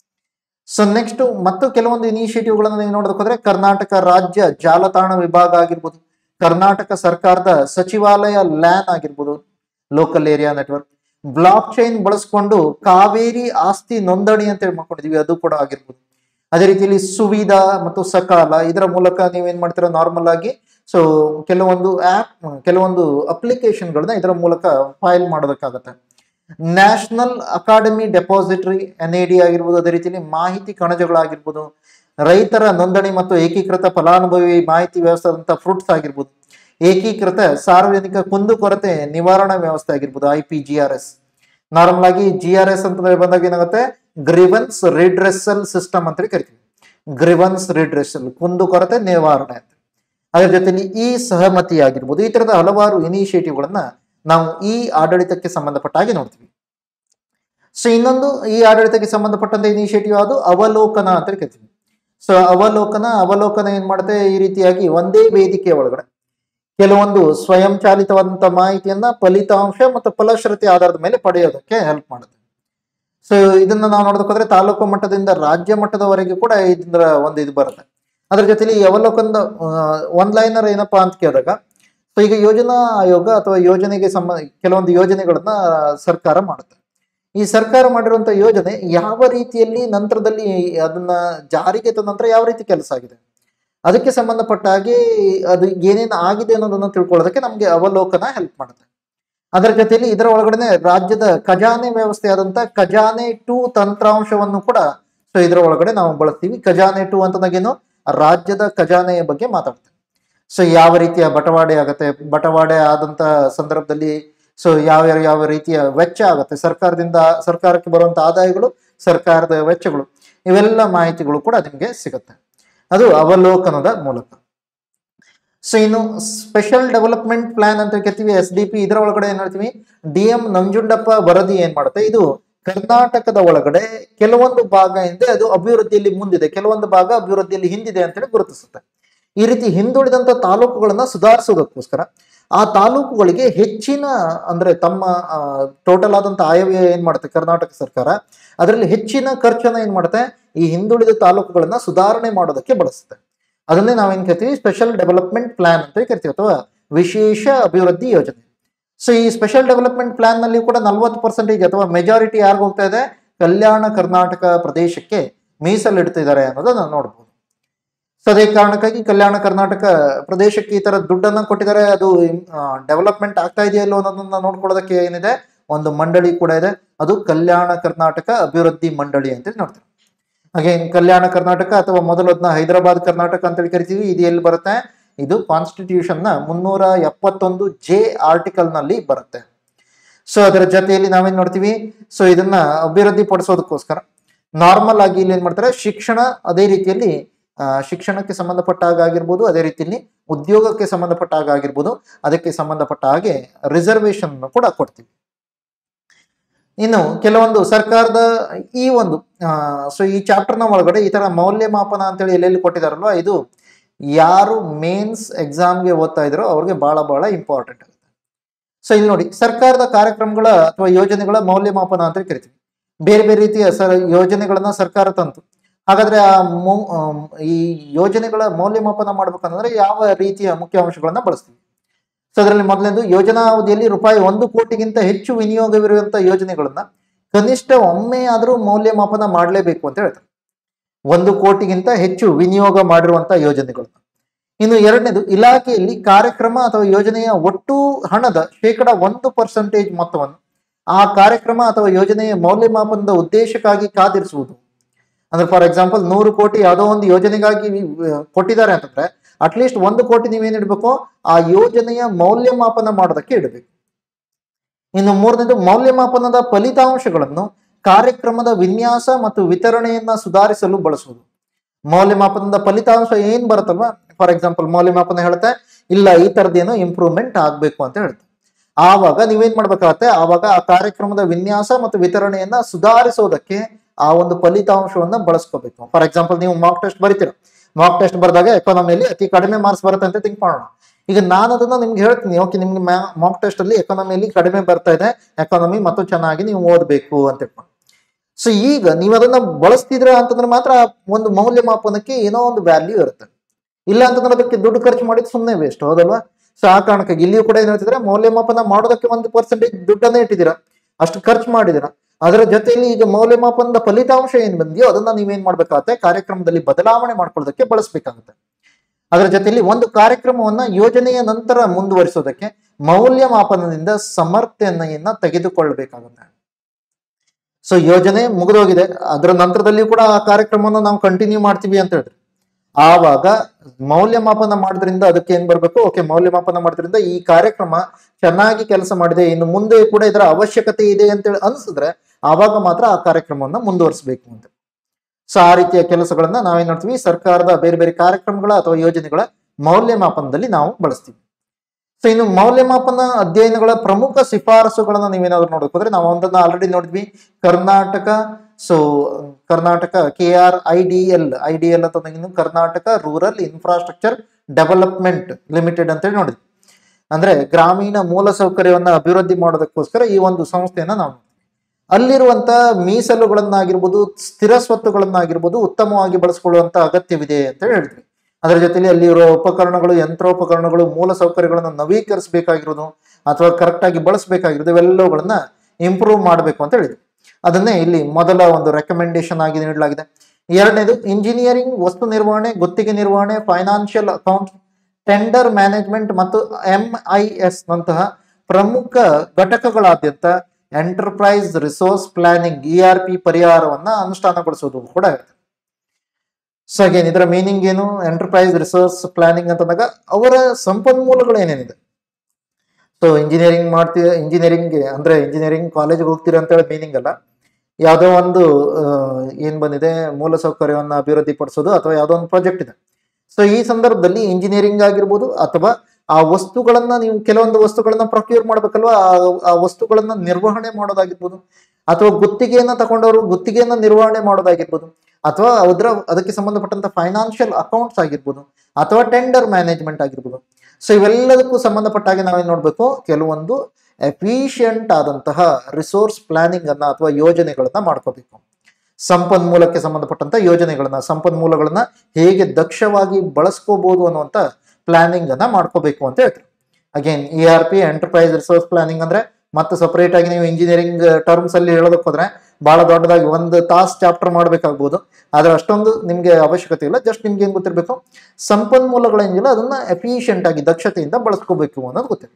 ಸೊ ನೆಕ್ಸ್ಟ್ ಮತ್ತು ಕೆಲವೊಂದು ಇನಿಷಿಯೇಟಿವ್ಗಳನ್ನ ನೀವು ನೋಡೋದಕ್ಕೆ ಹೋದ್ರೆ ಕರ್ನಾಟಕ ರಾಜ್ಯ ಜಾಲತಾಣ ವಿಭಾಗ ಆಗಿರ್ಬೋದು ಕರ್ನಾಟಕ ಸರ್ಕಾರದ ಸಚಿವಾಲಯ ಲ್ಯಾನ್ ಆಗಿರ್ಬೋದು local area network block chain ಬಳಸ್ಕೊಂಡು ಕಾವೇರಿ ಆಸ್ತಿ ನೋಂದಣಿ ಅಂತ ಹೇಳಿ ಮಾಡ್ಕೊಂಡಿದೀವಿ ಅದು ಕೂಡ ಆಗಿರ್ಬೋದು ಅದೇ ರೀತಿಯಲ್ಲಿ ಸುವಿಧಾ ಮತ್ತು ಸಕಾಲ ಇದರ ಮೂಲಕ ನೀವೇನ್ ಮಾಡ್ತೀರಾ ನಾರ್ಮಲ್ ಆಗಿ ಸೊ ಕೆಲವೊಂದು ಆಪ್ ಕೆಲವೊಂದು ಅಪ್ಲಿಕೇಶನ್ಗಳನ್ನ ಇದರ ಮೂಲಕ ಫೈಲ್ ಮಾಡೋದಕ್ಕಾಗತ್ತೆ national academy depository N A D ಆಗಿರ್ಬೋದು ಅದೇ ರೀತಿಯಲ್ಲಿ ಮಾಹಿತಿ ಕಣಜಗಳಾಗಿರ್ಬೋದು ರೈತರ ನೋಂದಣಿ ಮತ್ತು ಏಕೀಕೃತ ಫಲಾನುಭವಿ ಮಾಹಿತಿ ವ್ಯವಸ್ಥೆ ಅಂತ ಫ್ರೂಟ್ಸ್ ಆಗಿರ್ಬೋದು ಏಕೀಕೃತ ಸಾರ್ವಜನಿಕ ಕುಂದುಕೊರತೆ ನಿವಾರಣಾ ವ್ಯವಸ್ಥೆ ಆಗಿರ್ಬೋದು I P G R S normal ಆಗಿ ಜಿ ಆರ್ ಎಸ್ ಅಂತ ಬಂದಾಗ ಏನಾಗುತ್ತೆ ಗ್ರಿವನ್ಸ್ ರಿಡ್ರೆಸಲ್ ಸಿಸ್ಟಮ್ ಅಂತ ಕರಿತೀವಿ ಗ್ರಿವನ್ಸ್ ರಿಡ್ರೆಸಲ್ ಕುಂದುಕೊರತೆ ನಿವಾರಣೆ ಅಂತ ಅದರ ಜೊತೆಲಿ ಈ ಸಹಮತಿ ಆಗಿರ್ಬೋದು ಈ ತರದ ಹಲವಾರು ಇನಿಷಿಯೇಟಿವ್ಗಳನ್ನ ನಾವು ಈ ಆಡಳಿತಕ್ಕೆ ಸಂಬಂಧಪಟ್ಟ ಹಾಗೆ ನೋಡ್ತೀವಿ ಸೊ ಇನ್ನೊಂದು ಈ ಆಡಳಿತಕ್ಕೆ ಸಂಬಂಧಪಟ್ಟಂತ ಇನಿಷಿಯೇಟಿವ್ ಅದು ಅವಲೋಕನ ಅಂತ ಕರಿತೀವಿ ಸೊ ಅವಲೋಕನ ಅವಲೋಕನ ಏನ್ ಮಾಡುತ್ತೆ ಈ ರೀತಿಯಾಗಿ ಒಂದೇ ವೇದಿಕೆಯ ಒಳಗಡೆ ಕೆಲವೊಂದು ಸ್ವಯಂ ಚಾಲಿತವಾದಂತ ಮಾಹಿತಿಯನ್ನ ಫಲಿತಾಂಶ ಮತ್ತು ಫಲಶ್ರುತಿ ಆಧಾರದ ಮೇಲೆ ಪಡೆಯೋದಕ್ಕೆ ಹೆಲ್ಪ್ ಮಾಡುತ್ತೆ ಸೊ ಇದನ್ನ ನಾವು ನೋಡೋದಕ್ಕೋದ್ರೆ ತಾಲೂಕು ಮಟ್ಟದಿಂದ ರಾಜ್ಯ ಮಟ್ಟದವರೆಗೆ ಕೂಡ ಇದರ ಒಂದು ಇದು ಬರುತ್ತೆ ಅದ್ರ ಜೊತೆಲಿ ಈ ಅವಲೋಕನದ ಒನ್ ಲೈನರ್ ಏನಪ್ಪಾ ಅಂತ ಕೇಳಿದಾಗ ಸೊ ಈಗ ಯೋಜನಾ ಆಯೋಗ ಅಥವಾ ಯೋಜನೆಗೆ ಸಂಬಂಧ ಕೆಲವೊಂದು ಯೋಜನೆಗಳನ್ನ ಸರ್ಕಾರ ಮಾಡುತ್ತೆ ಈ ಸರ್ಕಾರ ಮಾಡಿರುವಂತ ಯೋಜನೆ ಯಾವ ರೀತಿಯಲ್ಲಿ ನಂತರದಲ್ಲಿ ಅದನ್ನ ಜಾರಿಗೆ ತಂದ ನಂತರ ಯಾವ ರೀತಿ ಕೆಲಸ ಆಗಿದೆ ಅದಕ್ಕೆ ಸಂಬಂಧಪಟ್ಟ ಹಾಗೆ ಅದು ಏನೇನು ಆಗಿದೆ ಅನ್ನೋದನ್ನ ತಿಳ್ಕೊಳ್ಳೋದಕ್ಕೆ ನಮಗೆ ಅವಲೋಕನ ಹೆಲ್ಪ್ ಮಾಡುತ್ತೆ ಅದರ ಜೊತೆಯಲ್ಲಿ ಇದರ ಒಳಗಡೆ ರಾಜ್ಯದ ಖಜಾನೆ ವ್ಯವಸ್ಥೆಯಾದಂತ ಖಜಾನೆ ಟು ತಂತ್ರಾಂಶವನ್ನು ಕೂಡ ಸೊ ಇದರ ಒಳಗಡೆ ನಾವು ಬಳಸ್ತೀವಿ ಖಜಾನೆ ಟು ಅಂತಂದಾಗೇನು ರಾಜ್ಯದ ಖಜಾನೆಯ ಬಗ್ಗೆ ಮಾತಾಡ್ತೇವೆ ಸೊ ಯಾವ ರೀತಿಯ ಬಟವಾಡೆ ಆಗತ್ತೆ ಬಟವಾಡೆ ಆದಂತ ಸಂದರ್ಭದಲ್ಲಿ ಸೊ ಯಾವ ಯಾವ- ಯಾವ ರೀತಿಯ ವೆಚ್ಚ ಆಗುತ್ತೆ ಸರ್ಕಾರದಿಂದ ಸರ್ಕಾರಕ್ಕೆ ಬರುವಂತ ಆದಾಯಗಳು ಸರ್ಕಾರದ ವೆಚ್ಚಗಳು ಇವೆಲ್ಲ ಮಾಹಿತಿಗಳು ಕೂಡ ನಿಮಗೆ ಸಿಗುತ್ತೆ ಅದು ಅವಲೋಕನದ ಮೂಲಕ ಸೊ ಇನ್ನು ಸ್ಪೆಷಲ್ ಡೆವಲಪ್ಮೆಂಟ್ ಪ್ಲಾನ್ ಅಂತ ಕರಿತೀವಿ ಎಸ್ ಡಿ ಪಿ ಇದರ ಒಳಗಡೆ ಏನ್ ಹೇಳ್ತೀವಿ ಡಿ ಎಂ ನಂಜುಂಡಪ್ಪ ವರದಿ ಏನ್ ಮಾಡುತ್ತೆ ಇದು ಕರ್ನಾಟಕದ ಒಳಗಡೆ ಕೆಲವೊಂದು ಭಾಗ ಹಿಂದೆ ಅದು ಅಭಿವೃದ್ಧಿಯಲ್ಲಿ ಮುಂದಿದೆ ಕೆಲವೊಂದು ಭಾಗ ಅಭಿವೃದ್ಧಿಯಲ್ಲಿ ಹಿಂದಿದೆ ಅಂತೇಳಿ ಗುರುತಿಸುತ್ತೆ ಈ ರೀತಿ ಹಿಂದುಳಿದಂತ ತಾಲೂಕುಗಳನ್ನ ಸುಧಾರಿಸೋದಕ್ಕೋಸ್ಕರ ಆ ತಾಲೂಕುಗಳಿಗೆ ಹೆಚ್ಚಿನ ಅಂದ್ರೆ ತಮ್ಮ ಟೋಟಲ್ ಆದಂತ ಆಯವ್ಯಯ ಏನ್ ಮಾಡುತ್ತೆ ಕರ್ನಾಟಕ ಸರ್ಕಾರ ಅದರಲ್ಲಿ ಹೆಚ್ಚಿನ ಖರ್ಚನ್ನ ಏನ್ ಮಾಡುತ್ತೆ ಈ ಹಿಂದುಳಿದ ತಾಲೂಕುಗಳನ್ನ ಸುಧಾರಣೆ ಮಾಡೋದಕ್ಕೆ ಬಳಸುತ್ತೆ ಅದನ್ನೇ ನಾವೇನ್ ಕರಿತೀವಿ ಸ್ಪೆಷಲ್ ಡೆವಲಪ್ಮೆಂಟ್ ಪ್ಲಾನ್ ಅಂತ ಕರಿತೀವಿ ಅಥವಾ ವಿಶೇಷ ಅಭಿವೃದ್ಧಿ ಯೋಜನೆ ಸೊ ಈ ಸ್ಪೆಷಲ್ ಡೆವಲಪ್ಮೆಂಟ್ ಪ್ಲಾನ್ ನಲ್ಲಿ ಕೂಡ ನಲ್ವತ್ತು ಪರ್ಸೆಂಟೇಜ್ ಅಥವಾ ಮೆಜಾರಿಟಿ ಯಾರಿಗೂ ಹೋಗ್ತಾ ಇದೆ ಕಲ್ಯಾಣ ಕರ್ನಾಟಕ ಪ್ರದೇಶಕ್ಕೆ ಮೀಸಲಿಡ್ತಿದ್ದಾರೆ ಅನ್ನೋದನ್ನ ನಾವು ನೋಡ್ಬೋದು ಸೊ ಅದೇ ಕಾರಣಕ್ಕಾಗಿ ಕಲ್ಯಾಣ ಕರ್ನಾಟಕ ಪ್ರದೇಶಕ್ಕೆ ಈ ತರ ದುಡ್ಡನ್ನ ಕೊಟ್ಟಿದ್ದಾರೆ ಅದು ಡೆವಲಪ್ಮೆಂಟ್ ಆಗ್ತಾ ಇದೆಯಾ ಇಲ್ಲೋ ಅನ್ನೋದನ್ನ ನೋಡ್ಕೊಳ್ಳೋದಕ್ಕೆ ಏನಿದೆ ಒಂದು ಮಂಡಳಿ ಕೂಡ ಇದೆ ಅದು ಕಲ್ಯಾಣ ಕರ್ನಾಟಕ ಅಭಿವೃದ್ಧಿ ಮಂಡಳಿ ಅಂತೇಳಿ ನೋಡ್ತಾರೆ ಹಾಗೆ ಕಲ್ಯಾಣ ಕರ್ನಾಟಕ ಅಥವಾ ಮೊದಲದನ್ನ ಹೈದರಾಬಾದ್ ಕರ್ನಾಟಕ ಅಂತೇಳಿ ಕರಿತೀವಿ ಇದು ಎಲ್ಲಿ ಬರುತ್ತೆ ಇದು ಕಾನ್ಸ್ಟಿಟ್ಯೂಷನ್ ನ ಮುನ್ನೂರ ಎಪ್ಪತ್ತೊಂದು ಜೆ ಆರ್ಟಿಕಲ್ ನಲ್ಲಿ ಬರುತ್ತೆ ಸೊ ಅದರ ಜೊತೆಯಲ್ಲಿ ನಾವೇನ್ ನೋಡ್ತೀವಿ ಸೊ ಇದನ್ನ ಅಭಿವೃದ್ಧಿ ಪಡಿಸೋದಕ್ಕೋಸ್ಕರ ನಾರ್ಮಲ್ ಆಗಿ ಇಲ್ಲಿ ಏನ್ ಮಾಡ್ತಾರೆ ಶಿಕ್ಷಣ ಅದೇ ರೀತಿಯಲ್ಲಿ ಆ, ಶಿಕ್ಷಣಕ್ಕೆ ಸಂಬಂಧಪಟ್ಟ ಹಾಗೆ ಆಗಿರ್ಬೋದು ಅದೇ ರೀತಿಯಲ್ಲಿ ಉದ್ಯೋಗಕ್ಕೆ ಸಂಬಂಧಪಟ್ಟ ಹಾಗೆ ಆಗಿರ್ಬೋದು ಅದಕ್ಕೆ ಸಂಬಂಧಪಟ್ಟ ಹಾಗೆ ರಿಸರ್ವೇಶನ್ ಕೂಡ ಕೊಡ್ತೀವಿ ಇನ್ನು ಕೆಲವೊಂದು ಸರ್ಕಾರದ ಈ ಒಂದು ಸೊ ಈ ಚಾಪ್ಟರ್ನ ಒಳಗಡೆ ಈ ತರ ಮೌಲ್ಯಮಾಪನ ಅಂತೇಳಿ ಎಲ್ಲೆಲ್ಲಿ ಕೊಟ್ಟಿದಾರಲ್ವ ಇದು ಯಾರು ಮೇನ್ಸ್ ಎಕ್ಸಾಮ್ಗೆ ಓದ್ತಾ ಇದ್ರೋ ಅವ್ರಿಗೆ ಬಹಳ ಬಹಳ ಇಂಪಾರ್ಟೆಂಟ್ ಆಗುತ್ತೆ ಸೊ ಇಲ್ಲಿ ನೋಡಿ ಸರ್ಕಾರದ ಕಾರ್ಯಕ್ರಮಗಳ ಅಥವಾ ಯೋಜನೆಗಳ ಮೌಲ್ಯಮಾಪನ ಅಂತ ಕರಿತೀವಿ ಬೇರೆ ಬೇರೆ ರೀತಿಯ ಸರ್ ಯೋಜನೆಗಳನ್ನ ಸರ್ಕಾರ ತಂತು ಹಾಗಾದ್ರೆ ಆ ಮೌ- ಆಮ್, ಈ ಯೋಜನೆಗಳ ಮೌಲ್ಯಮಾಪನ ಮಾಡ್ಬೇಕಂದ್ರೆ ಯಾವ ರೀತಿಯ ಮುಖ್ಯ ಅಂಶಗಳನ್ನ ಬಳಸ್ತೀವಿ ಸೊ ಅದರಲ್ಲಿ ಮೊದಲನೇದು ಯೋಜನಾ ಅವಧಿಯಲ್ಲಿ ರೂಪಾಯಿ ಒಂದು ಕೋಟಿಗಿಂತ ಹೆಚ್ಚು ವಿನಿಯೋಗವಿರುವಂತಹ ಯೋಜನೆಗಳನ್ನ ಕನಿಷ್ಠ ಒಮ್ಮೆ ಆದರೂ ಮೌಲ್ಯಮಾಪನ ಮಾಡಲೇಬೇಕು ಅಂತ ಹೇಳ್ತಾರೆ ಒಂದು ಕೋಟಿಗಿಂತ ಹೆಚ್ಚು ವಿನಿಯೋಗ ಮಾಡಿರುವಂತಹ ಯೋಜನೆಗಳನ್ನ ಇನ್ನು ಎರಡನೇದು ಇಲಾಖೆಯಲ್ಲಿ ಕಾರ್ಯಕ್ರಮ ಅಥವಾ ಯೋಜನೆಯ ಒಟ್ಟು ಹಣದ ಶೇಕಡ ಒಂದು ಪರ್ಸೆಂಟೇಜ್ ಮೊತ್ತವನ್ನು ಆ ಕಾರ್ಯಕ್ರಮ ಅಥವಾ ಯೋಜನೆಯ ಮೌಲ್ಯಮಾಪನದ ಉದ್ದೇಶಕ್ಕಾಗಿ ಕಾದಿರಿಸುವುದು ಅಂದ್ರೆ ಫಾರ್ ಎಕ್ಸಾಂಪಲ್ ನೂರು ಕೋಟಿ ಯಾವುದೋ ಒಂದು ಯೋಜನೆಗಾಗಿ ಆ, ಕೊಟ್ಟಿದ್ದಾರೆ ಅಂತಂದ್ರೆ ಅಟ್ಲೀಸ್ಟ್ ಒಂದು ಕೋಟಿ ನೀವೇನ್ ಇಡಬೇಕು ಆ ಯೋಜನೆಯ ಮೌಲ್ಯಮಾಪನ ಮಾಡೋದಕ್ಕೆ ಇಡಬೇಕು ಇನ್ನು ಮೂರನೇದು ಮೌಲ್ಯಮಾಪನದ ಫಲಿತಾಂಶಗಳನ್ನು ಕಾರ್ಯಕ್ರಮದ ವಿನ್ಯಾಸ ಮತ್ತು ವಿತರಣೆಯನ್ನ ಸುಧಾರಿಸಲು ಬಳಸುವುದು ಮೌಲ್ಯಮಾಪನದ ಫಲಿತಾಂಶ ಏನ್ ಬರುತ್ತಲ್ವಾ ಫಾರ್ ಎಕ್ಸಾಂಪಲ್ ಮೌಲ್ಯಮಾಪನ ಹೇಳುತ್ತೆ ಇಲ್ಲ ಈ ತರದೇನೋ ಇಂಪ್ರೂವ್ಮೆಂಟ್ ಆಗ್ಬೇಕು ಅಂತ ಹೇಳುತ್ತೆ ಆವಾಗ ನೀವೇನ್ ಮಾಡ್ಬೇಕಾಗತ್ತೆ ಆವಾಗ ಆ ಕಾರ್ಯಕ್ರಮದ ವಿನ್ಯಾಸ ಮತ್ತು ವಿತರಣೆಯನ್ನ ಸುಧಾರಿಸೋದಕ್ಕೆ ಆ ಒಂದು ಫಲಿತಾಂಶವನ್ನ ಬಳಸ್ಕೋಬೇಕು ಫಾರ್ ಎಕ್ಸಾಂಪಲ್ ನೀವು ಮಾಕ್ ಟೆಸ್ಟ್ ಬರಿತೀರ ಮಾಕ್ ಟೆಸ್ಟ್ ಬರೆದಾಗ ಎಕಾನಮಿಯಲ್ಲಿ ಅತಿ ಕಡಿಮೆ ಮಾರ್ಕ್ಸ್ ಬರುತ್ತೆ ಅಂತ ಥಿಂಕ್ ಮಾಡೋಣ ಈಗ ನಾನು ಅದನ್ನ ನಿಮ್ಗೆ ಹೇಳ್ತೀನಿ ಓಕೆ ನಿಮ್ಗೆ ಮಾಕ್ ಟೆಸ್ಟ್ ಅಲ್ಲಿ ಎಕಾನಮಿಯಲ್ಲಿ ಕಡಿಮೆ ಬರ್ತಾ ಇದೆ ಎಕಾನಮಿ ಮತ್ತು ಚೆನ್ನಾಗಿ ನೀವು ಓದಬೇಕು ಅಂತ ಹೇಳ್ಕೊಂಡು ಸೊ ಈಗ ನೀವು ಅದನ್ನ ಬಳಸ್ತಿದ್ರ ಅಂತಂದ್ರೆ ಮಾತ್ರ ಆ ಒಂದು ಮೌಲ್ಯಮಾಪನಕ್ಕೆ ಏನೋ ಒಂದು ವ್ಯಾಲ್ಯೂ ಇರುತ್ತೆ ಇಲ್ಲ ಅಂತಂದ್ರೆ ಅದಕ್ಕೆ ದುಡ್ಡು ಖರ್ಚು ಮಾಡಿದ್ ಸುಮ್ಮನೆ ವೇಸ್ಟ್ ಹೌದಲ್ವಾ ಸೊ ಆ ಕಾರಣಕ್ಕಾಗಿ ಇಲ್ಲಿಯೂ ಕೂಡ ಏನ್ ಹೇಳ್ತಿದ್ರೆ ಮೌಲ್ಯಮಾಪನ ಮಾಡೋದಕ್ಕೆ ಒಂದು ಪರ್ಸೆಂಟೇಜ್ ದುಡ್ಡನ್ನೇ ಇಟ್ಟಿದ್ದೀರಾ ಅಷ್ಟು ಖರ್ಚು ಮಾಡಿದಿರ ಅದರ ಜೊತೆಯಲ್ಲಿ ಈಗ ಮೌಲ್ಯಮಾಪನದ ಫಲಿತಾಂಶ ಏನ್ ಬಂದಿಯೋ ಅದನ್ನ ನೀವೇನ್ ಮಾಡ್ಬೇಕಾಗತ್ತೆ ಕಾರ್ಯಕ್ರಮದಲ್ಲಿ ಬದಲಾವಣೆ ಮಾಡ್ಕೊಳ್ಳೋದಕ್ಕೆ ಬಳಸಬೇಕಾಗುತ್ತೆ ಅದರ ಜೊತೆಯಲ್ಲಿ ಒಂದು ಕಾರ್ಯಕ್ರಮವನ್ನ ಯೋಜನೆಯ ನಂತರ ಮುಂದುವರಿಸೋದಕ್ಕೆ ಮೌಲ್ಯಮಾಪನದಿಂದ ಸಮರ್ಥನೆಯನ್ನ ತೆಗೆದುಕೊಳ್ಳಬೇಕಾಗುತ್ತೆ ಸೊ ಯೋಜನೆ ಮುಗಿದೋಗಿದೆ ಅದರ ನಂತರದಲ್ಲಿ ಕೂಡ ಆ ಕಾರ್ಯಕ್ರಮವನ್ನು ನಾವು ಕಂಟಿನ್ಯೂ ಮಾಡ್ತೀವಿ ಅಂತ ಹೇಳಿದ್ರೆ ಆವಾಗ ಮೌಲ್ಯಮಾಪನ ಮಾಡೋದ್ರಿಂದ ಅದಕ್ಕೆ ಏನ್ ಬರ್ಬೇಕು ಓಕೆ ಮೌಲ್ಯಮಾಪನ ಮಾಡೋದ್ರಿಂದ ಈ ಕಾರ್ಯಕ್ರಮ ಚೆನ್ನಾಗಿ ಕೆಲಸ ಮಾಡಿದೆ ಇನ್ನು ಮುಂದೆ ಕೂಡ ಇದರ ಅವಶ್ಯಕತೆ ಇದೆ ಅಂತೇಳಿ ಅನ್ಸಿದ್ರೆ ಆವಾಗ ಮಾತ್ರ ಆ ಕಾರ್ಯಕ್ರಮವನ್ನ ಮುಂದುವರಿಸಬೇಕು ಅಂತ ಸೊ ಆ ರೀತಿಯ ಕೆಲಸಗಳನ್ನ ನಾವೇನ್ ಮಾಡ್ತೀವಿ ಸರ್ಕಾರದ ಬೇರೆ ಬೇರೆ ಕಾರ್ಯಕ್ರಮಗಳ ಅಥವಾ ಯೋಜನೆಗಳ ಮೌಲ್ಯಮಾಪನದಲ್ಲಿ ನಾವು ಬಳಸ್ತೀವಿ ಸೊ ಇನ್ನು ಮೌಲ್ಯಮಾಪನ ಅಧ್ಯಯನಗಳ ಪ್ರಮುಖ ಶಿಫಾರಸುಗಳನ್ನ ನೀವೇನಾದ್ರು ನೋಡಕ್ ಹೋದ್ರೆ ನಾವು ಒಂದನ್ನ ಆಲ್ರೆಡಿ ನೋಡಿದ್ವಿ Karnataka so Karnataka K R I D L I D L ಅಂತ ಇನ್ನು Karnataka rural infrastructure development limited ಅಂತೇಳಿ ನೋಡಿದ್ವಿ ಅಂದ್ರೆ ಗ್ರಾಮೀಣ ಮೂಲಸೌಕರ್ಯವನ್ನ ಅಭಿವೃದ್ಧಿ ಮಾಡೋದಕ್ಕೋಸ್ಕರ ಈ ಒಂದು ಸಂಸ್ಥೆಯನ್ನ ನಾವು ಅಲ್ಲಿರುವಂತ ಮೀಸಲುಗಳನ್ನಾಗಿರ್ಬೋದು ಸ್ಥಿರ ಸ್ವತ್ತುಗಳನ್ನಾಗಿರ್ಬೋದು ಉತ್ತಮವಾಗಿ ಬಳಸ್ಕೊಳ್ಳುವಂತ ಅಗತ್ಯವಿದೆ ಅಂತ ಹೇಳಿದ್ವಿ ಅದರ ಜೊತೆಲಿ ಅಲ್ಲಿರೋ ಉಪಕರಣಗಳು ಯಂತ್ರೋಪಕರಣಗಳು ಮೂಲ ಸೌಕರ್ಯಗಳನ್ನು ನವೀಕರಿಸಬೇಕಾಗಿರೋದು ಅಥವಾ ಕರೆಕ್ಟ್ ಆಗಿ ಬಳಸಬೇಕಾಗಿರೋದು ಇವೆಲ್ಲವುಗಳನ್ನ ಇಂಪ್ರೂವ್ ಮಾಡಬೇಕು ಅಂತ ಹೇಳಿದ್ವಿ ಅದನ್ನೇ ಇಲ್ಲಿ ಮೊದಲ ಒಂದು ರೆಕಮೆಂಡೇಶನ್ ಆಗಿ ನೀಡಲಾಗಿದೆ ಎರಡನೇದು ಇಂಜಿನಿಯರಿಂಗ್ ವಸ್ತು ನಿರ್ವಹಣೆ ಗುತ್ತಿಗೆ ನಿರ್ವಹಣೆ ಫೈನಾನ್ಷಿಯಲ್ ಅಕೌಂಟ್ ಟೆಂಡರ್ ಮ್ಯಾನೇಜ್ಮೆಂಟ್ ಮತ್ತು ಎಂ ಐ ಎಸ್ ನಂತಹ ಪ್ರಮುಖ ಘಟಕಗಳಾದ್ಯಂತ enterprise resource planning E R P ಪರಿಹಾರವನ್ನ ಅನುಷ್ಠಾನಗೊಳಿಸುವುದು ಕೂಡ ಇದೆ ಸೊ ಅಗೇನ್ ಇದರ ಮೀನಿಂಗ್ ಏನು ಎಂಟರ್ಪ್ರೈಸ್ ರಿಸೋರ್ಸ್ ಪ್ಲಾನಿಂಗ್ ಅಂತಂದಾಗ ಅವರ ಸಂಪನ್ಮೂಲಗಳು ಏನೇನಿದೆ ಸೊ ಇಂಜಿನಿಯರಿಂಗ್ ಮಾಡ್ತೀರ ಇಂಜಿನಿಯರಿಂಗ್ ಅಂದ್ರೆ ಇಂಜಿನಿಯರಿಂಗ್ ಕಾಲೇಜ್ಗೆ ಹೋಗ್ತೀರಾ ಅಂತ ಹೇಳಿ ಮೀನಿಂಗ್ ಅಲ್ಲ ಯಾವುದೋ ಒಂದು ಆ, ಏನ್ ಬಂದಿದೆ ಮೂಲಸೌಕರ್ಯವನ್ನು ಅಭಿವೃದ್ಧಿ ಪಡಿಸೋದು ಅಥವಾ ಯಾವುದೋ ಒಂದು ಪ್ರಾಜೆಕ್ಟ್ ಇದೆ ಸೊ ಈ ಸಂದರ್ಭದಲ್ಲಿ ಇಂಜಿನಿಯರಿಂಗ್ ಆಗಿರ್ಬೋದು ಅಥವಾ ಆ ವಸ್ತುಗಳನ್ನ ನೀವು ಕೆಲವೊಂದು ವಸ್ತುಗಳನ್ನ ಪ್ರೊಕ್ಯೂರ್ ಮಾಡ್ಬೇಕಲ್ವಾ ಆ- ಆ ವಸ್ತುಗಳನ್ನ ನಿರ್ವಹಣೆ ಮಾಡೋದಾಗಿರ್ಬೋದು ಅಥವಾ ಗುತ್ತಿಗೆಯನ್ನ ತಗೊಂಡವರು ಗುತ್ತಿಗೆಯನ್ನ ನಿರ್ವಹಣೆ ಮಾಡೋದಾಗಿರ್ಬೋದು ಅಥವಾ ಅದರ ಅದಕ್ಕೆ ಸಂಬಂಧಪಟ್ಟಂತ ಫೈನಾನ್ಷಿಯಲ್ ಅಕೌಂಟ್ಸ್ ಆಗಿರ್ಬೋದು ಅಥವಾ ಟೆಂಡರ್ ಮ್ಯಾನೇಜ್ಮೆಂಟ್ ಆಗಿರ್ಬೋದು ಸೊ ಇವೆಲ್ಲದಕ್ಕೂ ಸಂಬಂಧಪಟ್ಟ ಹಾಗೆ ನಾವೇನ್ ನೋಡ್ಬೇಕು ಕೆಲವೊಂದು ಎಫಿಷಿಯಂಟ್ ಆದಂತಹ ರಿಸೋರ್ಸ್ ಪ್ಲಾನಿಂಗ್ ಅನ್ನ ಅಥವಾ ಯೋಜನೆಗಳನ್ನ ಮಾಡ್ಕೋಬೇಕು ಸಂಪನ್ಮೂಲಕ್ಕೆ ಸಂಬಂಧಪಟ್ಟಂತ ಯೋಜನೆಗಳನ್ನ ಸಂಪನ್ಮೂಲಗಳನ್ನ ಹೇಗೆ ದಕ್ಷವಾಗಿ ಬಳಸ್ಕೋಬಹುದು ಅನ್ನುವಂತ ಪ್ಲಾನಿಂಗ್ ಅನ್ನ ಮಾಡ್ಕೋಬೇಕು ಅಂತ ಹೇಳ್ತಾರೆ again E R P enterprise resource planning ಅಂದ್ರೆ ಮತ್ತೆ ಸಪರೇಟ್ ಆಗಿ ನೀವು ಇಂಜಿನಿಯರಿಂಗ್ ಟರ್ಮ್ಸ್ ಅಲ್ಲಿ ಹೇಳೋದಕ್ಕೆ ಹೋದ್ರೆ ಬಹಳ ದೊಡ್ಡದಾಗಿ ಒಂದು ತಾಸ್ ಚಾಪ್ಟರ್ ಮಾಡಬೇಕಾಗ್ಬೋದು ಆದ್ರೆ ಅಷ್ಟೊಂದು ನಿಮ್ಗೆ ಅವಶ್ಯಕತೆ ಇಲ್ಲ ಜಸ್ಟ್ ನಿಮ್ಗೆ ಏನ್ ಗೊತ್ತಿರಬೇಕು ಸಂಪನ್ಮೂಲಗಳೇನಿಲ್ಲ ಅದನ್ನ ಎಫಿಷಿಯಂಟ್ ಆಗಿ ದಕ್ಷತೆಯಿಂದ ಬಳಸ್ಕೋಬೇಕು ಅನ್ನೋದು ಗೊತ್ತಿರಬೇಕು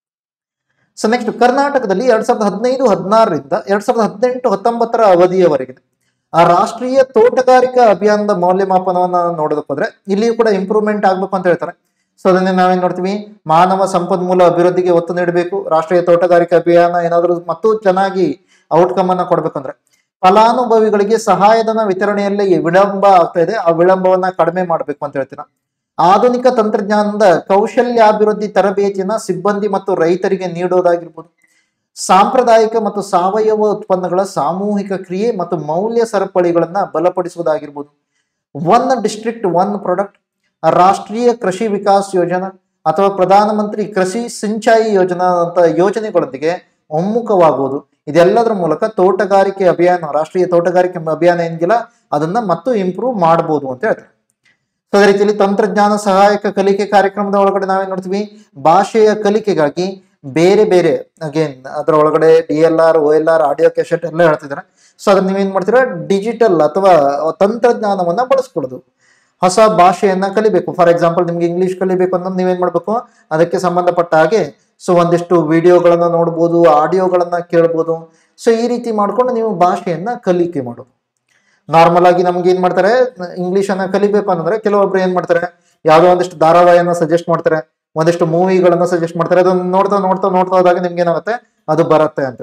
ಸೊ ನೆಕ್ಸ್ಟ್ ಕರ್ನಾಟಕದಲ್ಲಿ ಎರಡ್ ಸಾವಿರದ ಹದಿನೈದು ಹದಿನಾರರಿಂದ ಎರಡ್ ಸಾವಿರದ ಹದಿನೆಂಟು ಹತ್ತೊಂಬತ್ತರ ಅವಧಿಯವರೆಗೆ ಆ ರಾಷ್ಟ್ರೀಯ ತೋಟಗಾರಿಕಾ ಅಭಿಯಾನದ ಮೌಲ್ಯಮಾಪನವನ್ನ ನೋಡೋದಕ್ಕೆ ಹೋದ್ರೆ ಇಲ್ಲಿಯೂ ಕೂಡ ಇಂಪ್ರೂವ್ಮೆಂಟ್ ಆಗ್ಬೇಕು ಅಂತ ಹೇಳ್ತಾರೆ ಸೊ ಅದನ್ನೇ ನಾವೇನ್ ನೋಡ್ತೀವಿ ಮಾನವ ಸಂಪನ್ಮೂಲ ಅಭಿವೃದ್ಧಿಗೆ ಒತ್ತು ನೀಡಬೇಕು ರಾಷ್ಟ್ರೀಯ ತೋಟಗಾರಿಕಾ ಅಭಿಯಾನ ಏನಾದರೂ ಮತ್ತು ಚೆನ್ನಾಗಿ ಔಟ್ಕಮ್ ಅನ್ನ ಕೊಡ್ಬೇಕಂದ್ರೆ ಫಲಾನುಭವಿಗಳಿಗೆ ಸಹಾಯಧನ ವಿತರಣೆಯಲ್ಲಿ ವಿಳಂಬ ಆಗ್ತಾ ಇದೆ ಆ ವಿಳಂಬವನ್ನ ಕಡಿಮೆ ಮಾಡಬೇಕು ಅಂತ ಹೇಳ್ತೀರಾ ಆಧುನಿಕ ತಂತ್ರಜ್ಞಾನದ ಕೌಶಲ್ಯಾಭಿವೃದ್ಧಿ ತರಬೇತಿಯನ್ನ ಸಿಬ್ಬಂದಿ ಮತ್ತು ರೈತರಿಗೆ ನೀಡೋದಾಗಿರ್ಬೋದು ಸಾಂಪ್ರದಾಯಿಕ ಮತ್ತು ಸಾವಯವ ಉತ್ಪನ್ನಗಳ ಸಾಮೂಹಿಕ ಕ್ರಿಯೆ ಮತ್ತು ಮೌಲ್ಯ ಸರಪಳಿಗಳನ್ನ ಬಲಪಡಿಸುವುದಾಗಿರ್ಬೋದು one district one product Rashtriya Krishi Vikas ಯೋಜನಾ ಅಥವಾ ಪ್ರಧಾನಮಂತ್ರಿ ಕೃಷಿ ಸಿಂಚಾಯಿ ಯೋಜನಾ ಅಂತ ಯೋಜನೆಗಳೊಂದಿಗೆ ಒಮ್ಮುಖವಾಗುವುದು ಇದೆಲ್ಲದರ ಮೂಲಕ ತೋಟಗಾರಿಕೆ ಅಭಿಯಾನ ರಾಷ್ಟ್ರೀಯ ತೋಟಗಾರಿಕೆ ಅಭಿಯಾನ ಏನಿಲ್ಲ ಅದನ್ನ ಮತ್ತು ಇಂಪ್ರೂವ್ ಮಾಡಬಹುದು ಅಂತ ಹೇಳ್ತಾರೆ ಸೊ ಅದೇ ರೀತಿಯಲ್ಲಿ ತಂತ್ರಜ್ಞಾನ ಸಹಾಯಕ ಕಲಿಕೆ ಕಾರ್ಯಕ್ರಮದ ಒಳಗಡೆ ನಾವೇನ್ ನೋಡ್ತೀವಿ ಭಾಷೆಯ ಕಲಿಕೆಗಾಗಿ ಬೇರೆ ಬೇರೆ ಅಗೇನ್ ಅದರ ಒಳಗಡೆ D L R O L R audio cassette ಎಲ್ಲ ಹೇಳ್ತಿದ್ದಾರೆ ಸೊ ಅದನ್ನ ನೀವೇನ್ ಮಾಡ್ತೀರಾ ಡಿಜಿಟಲ್ ಅಥವಾ ತಂತ್ರಜ್ಞಾನವನ್ನ ಬಳಸ್ಕೊಳ್ಳೋದು ಹೊಸ ಭಾಷೆಯನ್ನ ಕಲಿಬೇಕು ಫಾರ್ ಎಕ್ಸಾಂಪಲ್ ನಿಮ್ಗೆ ಇಂಗ್ಲಿಷ್ ಕಲಿಬೇಕು ಅನ್ನೋದು ನೀವೇನ್ ಮಾಡ್ಬೇಕು ಅದಕ್ಕೆ ಸಂಬಂಧಪಟ್ಟ ಹಾಗೆ ಸೊ ಒಂದಿಷ್ಟು ವಿಡಿಯೋಗಳನ್ನ ನೋಡ್ಬೋದು ಆಡಿಯೋಗಳನ್ನ ಕೇಳ್ಬೋದು ಸೊ ಈ ರೀತಿ ಮಾಡ್ಕೊಂಡು ನೀವು ಭಾಷೆಯನ್ನ ಕಲಿಕೆ ಮಾಡೋದು ನಾರ್ಮಲ್ ಆಗಿ ನಮ್ಗೆ ಏನ್ ಮಾಡ್ತಾರೆ ಇಂಗ್ಲಿಷ್ ಅನ್ನ ಕಲಿಬೇಕು ಅಂತಂದ್ರೆ ಕೆಲವೊಬ್ರು ಏನ್ ಮಾಡ್ತಾರೆ ಯಾವ್ದೋ ಒಂದಿಷ್ಟು ಧಾರಾವಾಹಿಯನ್ನ ಸಜೆಸ್ಟ್ ಮಾಡ್ತಾರೆ ಒಂದಿಷ್ಟು ಮೂವಿಗಳನ್ನ ಸಜೆಸ್ಟ್ ಮಾಡ್ತಾರೆ ಅದನ್ನ ನೋಡ್ತಾ ನೋಡ್ತಾ ನೋಡ್ತಾ ಹೋದಾಗ ನಿಮ್ಗೆ ಏನಾಗುತ್ತೆ ಅದು ಬರುತ್ತೆ ಅಂತ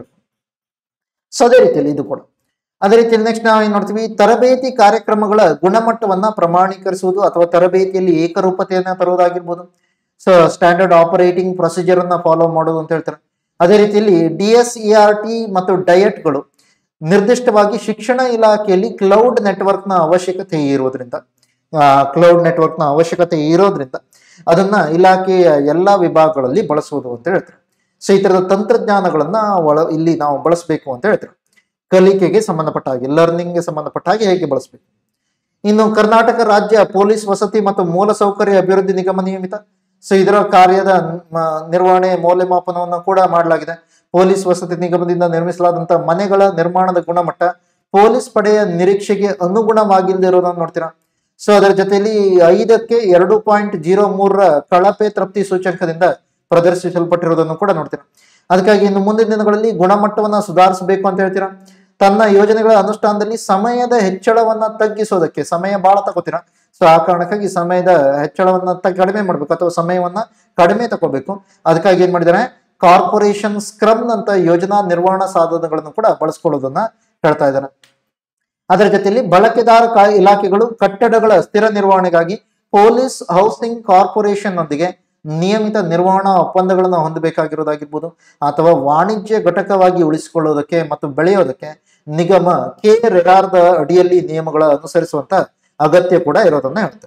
ಸೊ ಅದೇ ರೀತಿಯಲ್ಲಿ ಇದು ಕೂಡ ಅದೇ ರೀತಿಯಲ್ಲಿ ನೆಕ್ಸ್ಟ್ ನಾವು ಏನ್ ನೋಡ್ತೀವಿ ತರಬೇತಿ ಕಾರ್ಯಕ್ರಮಗಳ ಗುಣಮಟ್ಟವನ್ನ ಪ್ರಮಾಣೀಕರಿಸುವುದು ಅಥವಾ ತರಬೇತಿಯಲ್ಲಿ ಏಕರೂಪತೆಯನ್ನ ತರುವುದಾಗಿರ್ಬೋದು ಸೊ ಸ್ಟ್ಯಾಂಡರ್ಡ್ ಆಪರೇಟಿಂಗ್ ಪ್ರೊಸೀಜರ್ ಅನ್ನ ಫಾಲೋ ಮಾಡೋದು ಅಂತ ಹೇಳ್ತಾರೆ ಅದೇ ರೀತಿಯಲ್ಲಿ D S E R T ಮತ್ತು ಡಯಟ್ಗಳು ನಿರ್ದಿಷ್ಟವಾಗಿ ಶಿಕ್ಷಣ ಇಲಾಖೆಯಲ್ಲಿ ಕ್ಲೌಡ್ ನೆಟ್ವರ್ಕ್ನ ಅವಶ್ಯಕತೆ ಇರೋದ್ರಿಂದ ಕ್ಲೌಡ್ ನೆಟ್ವರ್ಕ್ನ ಅವಶ್ಯಕತೆ ಇರೋದ್ರಿಂದ ಅದನ್ನ ಇಲಾಖೆಯ ಎಲ್ಲಾ ವಿಭಾಗಗಳಲ್ಲಿ ಬಳಸುವುದು ಅಂತ ಹೇಳ್ತಾರೆ ಸೊ ಈ ತರದ ತಂತ್ರಜ್ಞಾನಗಳನ್ನ ಒಳ ಇಲ್ಲಿ ನಾವು ಬಳಸಬೇಕು ಅಂತ ಹೇಳ್ತಾರೆ ಕಲಿಕೆಗೆ ಸಂಬಂಧಪಟ್ಟ ಹಾಗೆ ಲರ್ನಿಂಗ್ಗೆ ಸಂಬಂಧಪಟ್ಟ ಹಾಗೆ ಹೇಗೆ ಬಳಸಬೇಕು ಇನ್ನು ಕರ್ನಾಟಕ ರಾಜ್ಯ ಪೊಲೀಸ್ ವಸತಿ ಮತ್ತು ಮೂಲಸೌಕರ್ಯ ಅಭಿವೃದ್ಧಿ ನಿಗಮ ನಿಯಮಿತ ಸೊ ಇದರ ಕಾರ್ಯದ ಮ, ನಿರ್ವಹಣೆ ಮೌಲ್ಯಮಾಪನವನ್ನು ಕೂಡ ಮಾಡಲಾಗಿದೆ ಪೊಲೀಸ್ ವಸತಿ ನಿಗಮದಿಂದ ನಿರ್ಮಿಸಲಾದಂತಹ ಮನೆಗಳ ನಿರ್ಮಾಣದ ಗುಣಮಟ್ಟ ಪೊಲೀಸ್ ಪಡೆಯ ನಿರೀಕ್ಷೆಗೆ ಅನುಗುಣವಾಗಿಲ್ಲದೆ ಇರೋದನ್ನು ನೋಡ್ತೀರಾ ಸೊ ಅದರ ಜೊತೆಯಲ್ಲಿ ಐದಕ್ಕೆ ಎರಡು ಪಾಯಿಂಟ್ ಜೀರೋ ಮೂರರ ಕಳಪೆ ತೃಪ್ತಿ ಸೂಚಕದಿಂದ ಪ್ರದರ್ಶಿಸಲ್ಪಟ್ಟಿರೋದನ್ನು ಕೂಡ ನೋಡ್ತೀರಾ ಅದಕ್ಕಾಗಿ ಇನ್ನು ಮುಂದಿನ ದಿನಗಳಲ್ಲಿ ಗುಣಮಟ್ಟವನ್ನ ಸುಧಾರಿಸಬೇಕು ಅಂತ ಹೇಳ್ತೀರಾ ತನ್ನ ಯೋಜನೆಗಳ ಅನುಷ್ಠಾನದಲ್ಲಿ ಸಮಯದ ಹೆಚ್ಚಳವನ್ನ ತಗ್ಗಿಸೋದಕ್ಕೆ ಸಮಯ ಬಹಳ ತಗೋತೀರಾ ಸೊ ಆ ಕಾರಣಕ್ಕಾಗಿ ಸಮಯದ ಹೆಚ್ಚಳವನ್ನ ತ- ಕಡಿಮೆ ಮಾಡ್ಬೇಕು ಅಥವಾ ಸಮಯವನ್ನ ಕಡಿಮೆ ತಗೋಬೇಕು ಅದಕ್ಕಾಗಿ ಏನ್ ಮಾಡಿದ್ದಾರೆ ಕಾರ್ಪೊರೇಷನ್ ಸ್ಕ್ರಮ್ ಅಂತ ಯೋಜನಾ ನಿರ್ವಹಣಾ ಸಾಧನಗಳನ್ನು ಕೂಡ ಬಳಸ್ಕೊಳ್ಳೋದನ್ನ ಹೇಳ್ತಾ ಇದ್ದಾರೆ ಅದರ ಜೊತೆಯಲ್ಲಿ ಬಳಕೆದಾರ ಕಾ- ಇಲಾಖೆಗಳು ಕಟ್ಟಡಗಳ ಸ್ಥಿರ ನಿರ್ವಹಣೆಗಾಗಿ ಪೊಲೀಸ್ ಹೌಸಿಂಗ್ ಕಾರ್ಪೊರೇಷನ್ ನೊಂದಿಗೆ ನಿಯಮಿತ ನಿರ್ವಹಣಾ ಒಪ್ಪಂದಗಳನ್ನು ಹೊಂದಬೇಕಾಗಿರೋದಾಗಿರ್ಬೋದು ಅಥವಾ ವಾಣಿಜ್ಯ ಘಟಕವಾಗಿ ಉಳಿಸಿಕೊಳ್ಳೋದಕ್ಕೆ ಮತ್ತು ಬೆಳೆಯೋದಕ್ಕೆ ನಿಗಮ ಕೆ ರೆರಾರ್ದ ಅಡಿಯಲ್ಲಿ ನಿಯಮಗಳ ಅನುಸರಿಸುವಂತ ಅಗತ್ಯ ಕೂಡ ಇರೋದನ್ನ ಹೇಳ್ತಾರೆ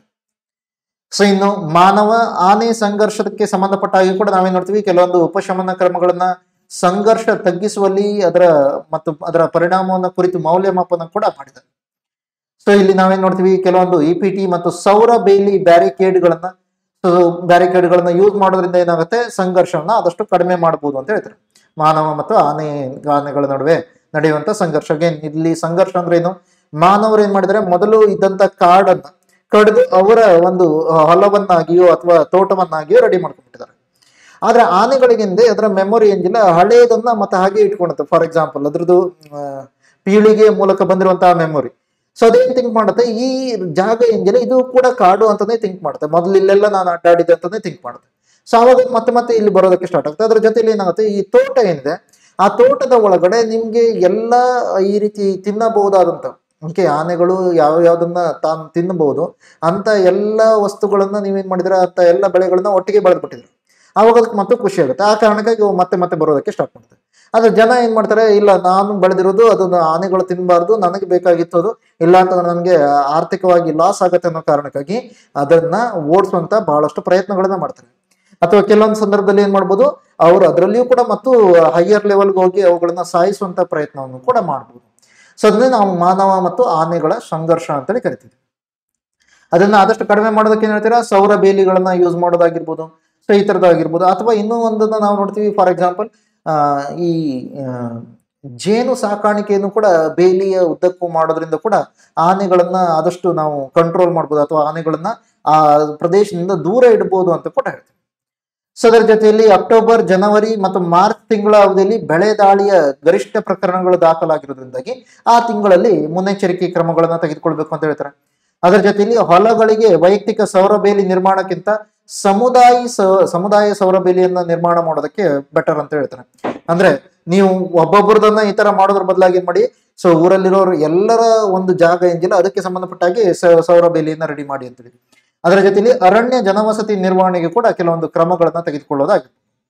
ಸೊ ಇನ್ನು ಮಾನವ ಆನೆ ಸಂಘರ್ಷಕ್ಕೆ ಸಂಬಂಧಪಟ್ಟ ಹಾಗೆ ಕೂಡ ನಾವೇನ್ ನೋಡ್ತೀವಿ ಕೆಲವೊಂದು ಉಪಶಮನ ಕ್ರಮಗಳನ್ನ ಸಂಘರ್ಷ ತಗ್ಗಿಸುವಲ್ಲಿ ಅದರ ಮತ್ತು ಅದರ ಪರಿಣಾಮವನ್ನು ಕುರಿತು ಮೌಲ್ಯಮಾಪನ ಕೂಡ ಮಾಡಿದ್ದಾರೆ ಸೊ ಇಲ್ಲಿ ನಾವೇನ್ ನೋಡ್ತೀವಿ ಕೆಲವೊಂದು ಇ ಪಿ ಟಿ ಮತ್ತು ಸೌರ ಬೇಲಿ ಬ್ಯಾರಿಕೇಡ್ಗಳನ್ನ ಸೊ ಬ್ಯಾರಿಕೇಡ್ಗಳನ್ನ ಯೂಸ್ ಮಾಡೋದ್ರಿಂದ ಏನಾಗುತ್ತೆ ಸಂಘರ್ಷವನ್ನ ಆದಷ್ಟು ಕಡಿಮೆ ಮಾಡಬಹುದು ಅಂತ ಹೇಳ್ತಾರೆ ಮಾನವ ಮತ್ತು ಆನೆ ಆನೆಗಳ ನಡುವೆ ನಡೆಯುವಂತ ಸಂಘರ್ಷ ಅಗೇನ್ ಇಲ್ಲಿ ಸಂಘರ್ಷ ಅಂದ್ರೆ ಏನು ಮಾನವರು ಏನ್ ಮಾಡಿದ್ದಾರೆ ಮೊದಲು ಇದ್ದಂತ ಕಾಡನ್ನ ಕಡಿದು ಅವರ ಒಂದು ಆ, ಹೊಲವನ್ನಾಗಿಯೋ ಅಥವಾ ತೋಟವನ್ನಾಗಿಯೋ ರೆಡಿ ಮಾಡ್ಕೊಂಡ್ಬಿಟ್ಟಿದ್ದಾರೆ ಆದ್ರೆ ಆನೆಗಳಿಗಿಂದೆ ಅದರ ಮೆಮೊರಿ ಏನಿಲ್ಲ ಹಳೆಯದನ್ನ ಮತ್ತೆ ಹಾಗೆ ಇಟ್ಕೊಳುತ್ತೆ ಫಾರ್ ಎಕ್ಸಾಂಪಲ್ ಅದ್ರದ್ದು ಆ, ಪೀಳಿಗೆಯ ಮೂಲಕ ಬಂದಿರುವಂತಹ ಮೆಮೊರಿ ಸೊ ಅದೇನ್ ಥಿಂಕ್ ಮಾಡುತ್ತೆ ಈ ಜಾಗ ಏನಿಲ್ಲ ಇದು ಕೂಡ ಕಾಡು ಅಂತಾನೆ ಥಿಂಕ್ ಮಾಡುತ್ತೆ ಮೊದಲು ಇಲ್ಲೆಲ್ಲ ನಾನು ಅಡ್ಡಾಡಿದೆ ಅಂತಾನೆ ಥಿಂಕ್ ಮಾಡುತ್ತೆ ಸೊ ಅವಾಗ ಮತ್ತೆ ಮತ್ತೆ ಇಲ್ಲಿ ಬರೋದಕ್ಕೆ ಸ್ಟಾರ್ಟ್ ಆಗುತ್ತೆ ಅದ್ರ ಜೊತೆಲಿ ಏನಾಗುತ್ತೆ ಈ ತೋಟ ಏನಿದೆ ಆ ತೋಟದ ಒಳಗಡೆ ನಿಮ್ಗೆ ಎಲ್ಲ ಈ ರೀತಿ ತಿನ್ನಬಹುದಾದಂತ ಓಕೆ ಆನೆಗಳು ಯಾವ ಯಾವ್ದನ್ನ ತಾನು ತಿನ್ನಬಹುದು ಅಂತ ಎಲ್ಲ ವಸ್ತುಗಳನ್ನ ನೀವೇನ್ ಮಾಡಿದ್ರೆ ಅಂತ ಎಲ್ಲ ಬೆಳೆಗಳನ್ನ ಒಟ್ಟಿಗೆ ಬೆಳೆದ್ಬಿಟ್ಟಿದ್ರು ಆವಾಗ ಅದಕ್ಕೆ ಮತ್ತೆ ಖುಷಿ ಆಗುತ್ತೆ ಆ ಕಾರಣಕ್ಕಾಗಿ ಅವು ಮತ್ತೆ ಮತ್ತೆ ಬರೋದಕ್ಕೆ ಸ್ಟಾರ್ಟ್ ಮಾಡುತ್ತೆ ಆದ್ರೆ ಜನ ಏನ್ ಮಾಡ್ತಾರೆ ಇಲ್ಲ ನಾನು ಬೆಳೆದಿರೋದು ಅದನ್ನ ಆನೆಗಳು ತಿನ್ನಬಾರ್ದು ನನಗೆ ಬೇಕಾಗಿತ್ತು ಅದು ಇಲ್ಲ ಅಂತಂದ್ರೆ ನನಗೆ ಆರ್ಥಿಕವಾಗಿ ಲಾಸ್ ಆಗುತ್ತೆ ಅನ್ನೋ ಕಾರಣಕ್ಕಾಗಿ ಅದನ್ನ ಓಡಿಸುವಂತ ಬಹಳಷ್ಟು ಪ್ರಯತ್ನಗಳನ್ನ ಮಾಡ್ತಾರೆ ಅಥವಾ ಕೆಲವೊಂದು ಸಂದರ್ಭದಲ್ಲಿ ಏನ್ ಮಾಡ್ಬೋದು ಅವರು ಅದರಲ್ಲಿಯೂ ಕೂಡ ಮತ್ತು ಹೈಯರ್ ಲೆವೆಲ್ಗೆ ಹೋಗಿ ಅವುಗಳನ್ನ ಸಾಯಿಸುವಂತ ಪ್ರಯತ್ನವನ್ನು ಕೂಡ ಮಾಡ್ಬೋದು ಸೊ ಅದನ್ನೇ ನಾವು ಮಾನವ ಮತ್ತು ಆನೆಗಳ ಸಂಘರ್ಷ ಅಂತೇಳಿ ಕರಿತೀವಿ ಅದನ್ನ ಆದಷ್ಟು ಕಡಿಮೆ ಮಾಡೋದಕ್ಕೆ ಏನ್ ಹೇಳ್ತೀರಾ ಸೌರ ಬೇಲಿಗಳನ್ನ ಯೂಸ್ ಮಾಡೋದಾಗಿರ್ಬೋದು ಸೊ ಈ ಥರದ್ದಾಗಿರ್ಬೋದು ಅಥವಾ ಇನ್ನೂ ಒಂದನ್ನು ನಾವು ನೋಡ್ತೀವಿ ಫಾರ್ ಎಕ್ಸಾಂಪಲ್ ಈ ಆ, ಜೇನು ಸಾಕಾಣಿಕೆಯನ್ನು ಕೂಡ ಬೇಲಿಯ ಉದ್ದಕ್ಕೂ ಮಾಡೋದ್ರಿಂದ ಕೂಡ ಆನೆಗಳನ್ನ ಆದಷ್ಟು ನಾವು ಕಂಟ್ರೋಲ್ ಮಾಡ್ಬೋದು ಅಥವಾ ಆನೆಗಳನ್ನ ಆ ಪ್ರದೇಶದಿಂದ ದೂರ ಇಡ್ಬೋದು ಅಂತ ಕೂಡ ಹೇಳ್ತೀವಿ ಸೊ ಅದರ ಜೊತೆಯಲ್ಲಿ ಅಕ್ಟೋಬರ್ ಜನವರಿ ಮತ್ತು ಮಾರ್ಚ್ ತಿಂಗಳ ಅವಧಿಯಲ್ಲಿ ಬೆಳೆ ದಾಳಿಯ ಗರಿಷ್ಠ ಪ್ರಕರಣಗಳು ದಾಖಲಾಗಿರೋದ್ರಿಂದಾಗಿ ಆ ತಿಂಗಳಲ್ಲಿ ಮುನ್ನೆಚ್ಚರಿಕೆ ಕ್ರಮಗಳನ್ನು ತೆಗೆದುಕೊಳ್ಬೇಕು ಅಂತ ಹೇಳ್ತಾರೆ ಅದರ ಜೊತೆಯಲ್ಲಿ ಹೊಲಗಳಿಗೆ ವೈಯಕ್ತಿಕ ಸೌರ ಬೇಲಿ ನಿರ್ಮಾಣಕ್ಕಿಂತ ಸಮುದಾಯ ಸ- ಸಮುದಾಯ ಸೌರ ಬೇಲಿಯನ್ನ ನಿರ್ಮಾಣ ಮಾಡೋದಕ್ಕೆ ಬೆಟರ್ ಅಂತ ಹೇಳ್ತಾರೆ ಅಂದ್ರೆ ನೀವು ಒಬ್ಬೊಬ್ಬರದನ್ನ ಈ ತರ ಮಾಡೋದ್ರ ಬದಲಾಗಿ ಏನ್ ಮಾಡಿ ಸೊ ಊರಲ್ಲಿರೋರು ಎಲ್ಲರ ಒಂದು ಜಾಗ ಏನಿಲ್ಲ ಅದಕ್ಕೆ ಸಂಬಂಧಪಟ್ಟ ಹಾಗೆ ಸ- ಸೌರ ಬೇಲಿಯನ್ನ ರೆಡಿ ಮಾಡಿ ಅಂತೇಳಿ ಅದರ ಜೊತೆಲಿ ಅರಣ್ಯ ಜನವಸತಿ ನಿರ್ವಹಣೆಗೆ ಕೂಡ ಕೆಲವೊಂದು ಕ್ರಮಗಳನ್ನ ತೆಗೆದುಕೊಳ್ಳೋದಾಗಿದೆ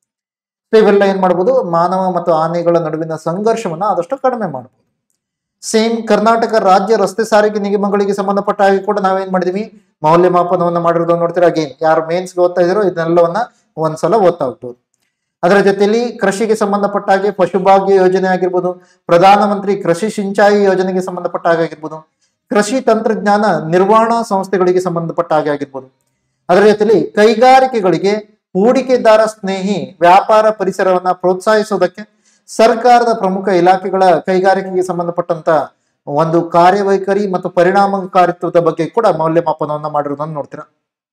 ಸೊ ಇವೆಲ್ಲ ಏನ್ ಮಾಡ್ಬೋದು ಮಾನವ ಮತ್ತು ಆನೆಗಳ ನಡುವಿನ ಸಂಘರ್ಷವನ್ನ ಆದಷ್ಟು ಕಡಿಮೆ ಮಾಡ್ಬೋದು ಸೇಮ್ ಕರ್ನಾಟಕ ರಾಜ್ಯ ರಸ್ತೆ ಸಾರಿಗೆ ನಿಗಮಗಳಿಗೆ ಸಂಬಂಧಪಟ್ಟ ಹಾಗೆ ಕೂಡ ನಾವೇನ್ ಮಾಡಿದೀವಿ ಮೌಲ್ಯಮಾಪನವನ್ನ ಮಾಡಿರೋದನ್ನ ನೋಡ್ತೀರಾ ಅಗೇನ್ ಯಾರು ಮೇನ್ಸ್ಗೆ ಓದ್ತಾ ಇದ್ದೀರೋ ಇದನ್ನೆಲ್ಲವನ್ನ ಒಂದ್ಸಲ ಓದ್ತಾ ಹೋಗ್ಬೋದು ಅದರ ಜೊತೆಯಲ್ಲಿ ಕೃಷಿಗೆ ಸಂಬಂಧಪಟ್ಟ ಹಾಗೆ ಪಶುಭಾಗ್ಯ ಯೋಜನೆ ಆಗಿರ್ಬೋದು ಪ್ರಧಾನಮಂತ್ರಿ ಕೃಷಿ ಸಿಂಚಾಯಿ ಯೋಜನೆಗೆ ಸಂಬಂಧಪಟ್ಟ ಹಾಗೆ ಆಗಿರ್ಬೋದು ಕೃಷಿ ತಂತ್ರಜ್ಞಾನ ನಿರ್ವಹಣಾ ಸಂಸ್ಥೆಗಳಿಗೆ ಸಂಬಂಧಪಟ್ಟ ಹಾಗೆ ಆಗಿರ್ಬೋದು ಅದರ ಜೊತೆಯಲ್ಲಿ ಕೈಗಾರಿಕೆಗಳಿಗೆ ಹೂಡಿಕೆದಾರ ಸ್ನೇಹಿ ವ್ಯಾಪಾರ ಪರಿಸರವನ್ನ ಪ್ರೋತ್ಸಾಹಿಸೋದಕ್ಕೆ ಸರ್ಕಾರದ ಪ್ರಮುಖ ಇಲಾಖೆಗಳ ಕೈಗಾರಿಕೆಗೆ ಸಂಬಂಧಪಟ್ಟಂತ ಒಂದು ಕಾರ್ಯವೈಖರಿ ಮತ್ತು ಪರಿಣಾಮಕಾರಿತ್ವದ ಬಗ್ಗೆ ಕೂಡ ಮೌಲ್ಯಮಾಪನವನ್ನ ಮಾಡಿರೋದನ್ನ ನೋಡ್ತೀರಾ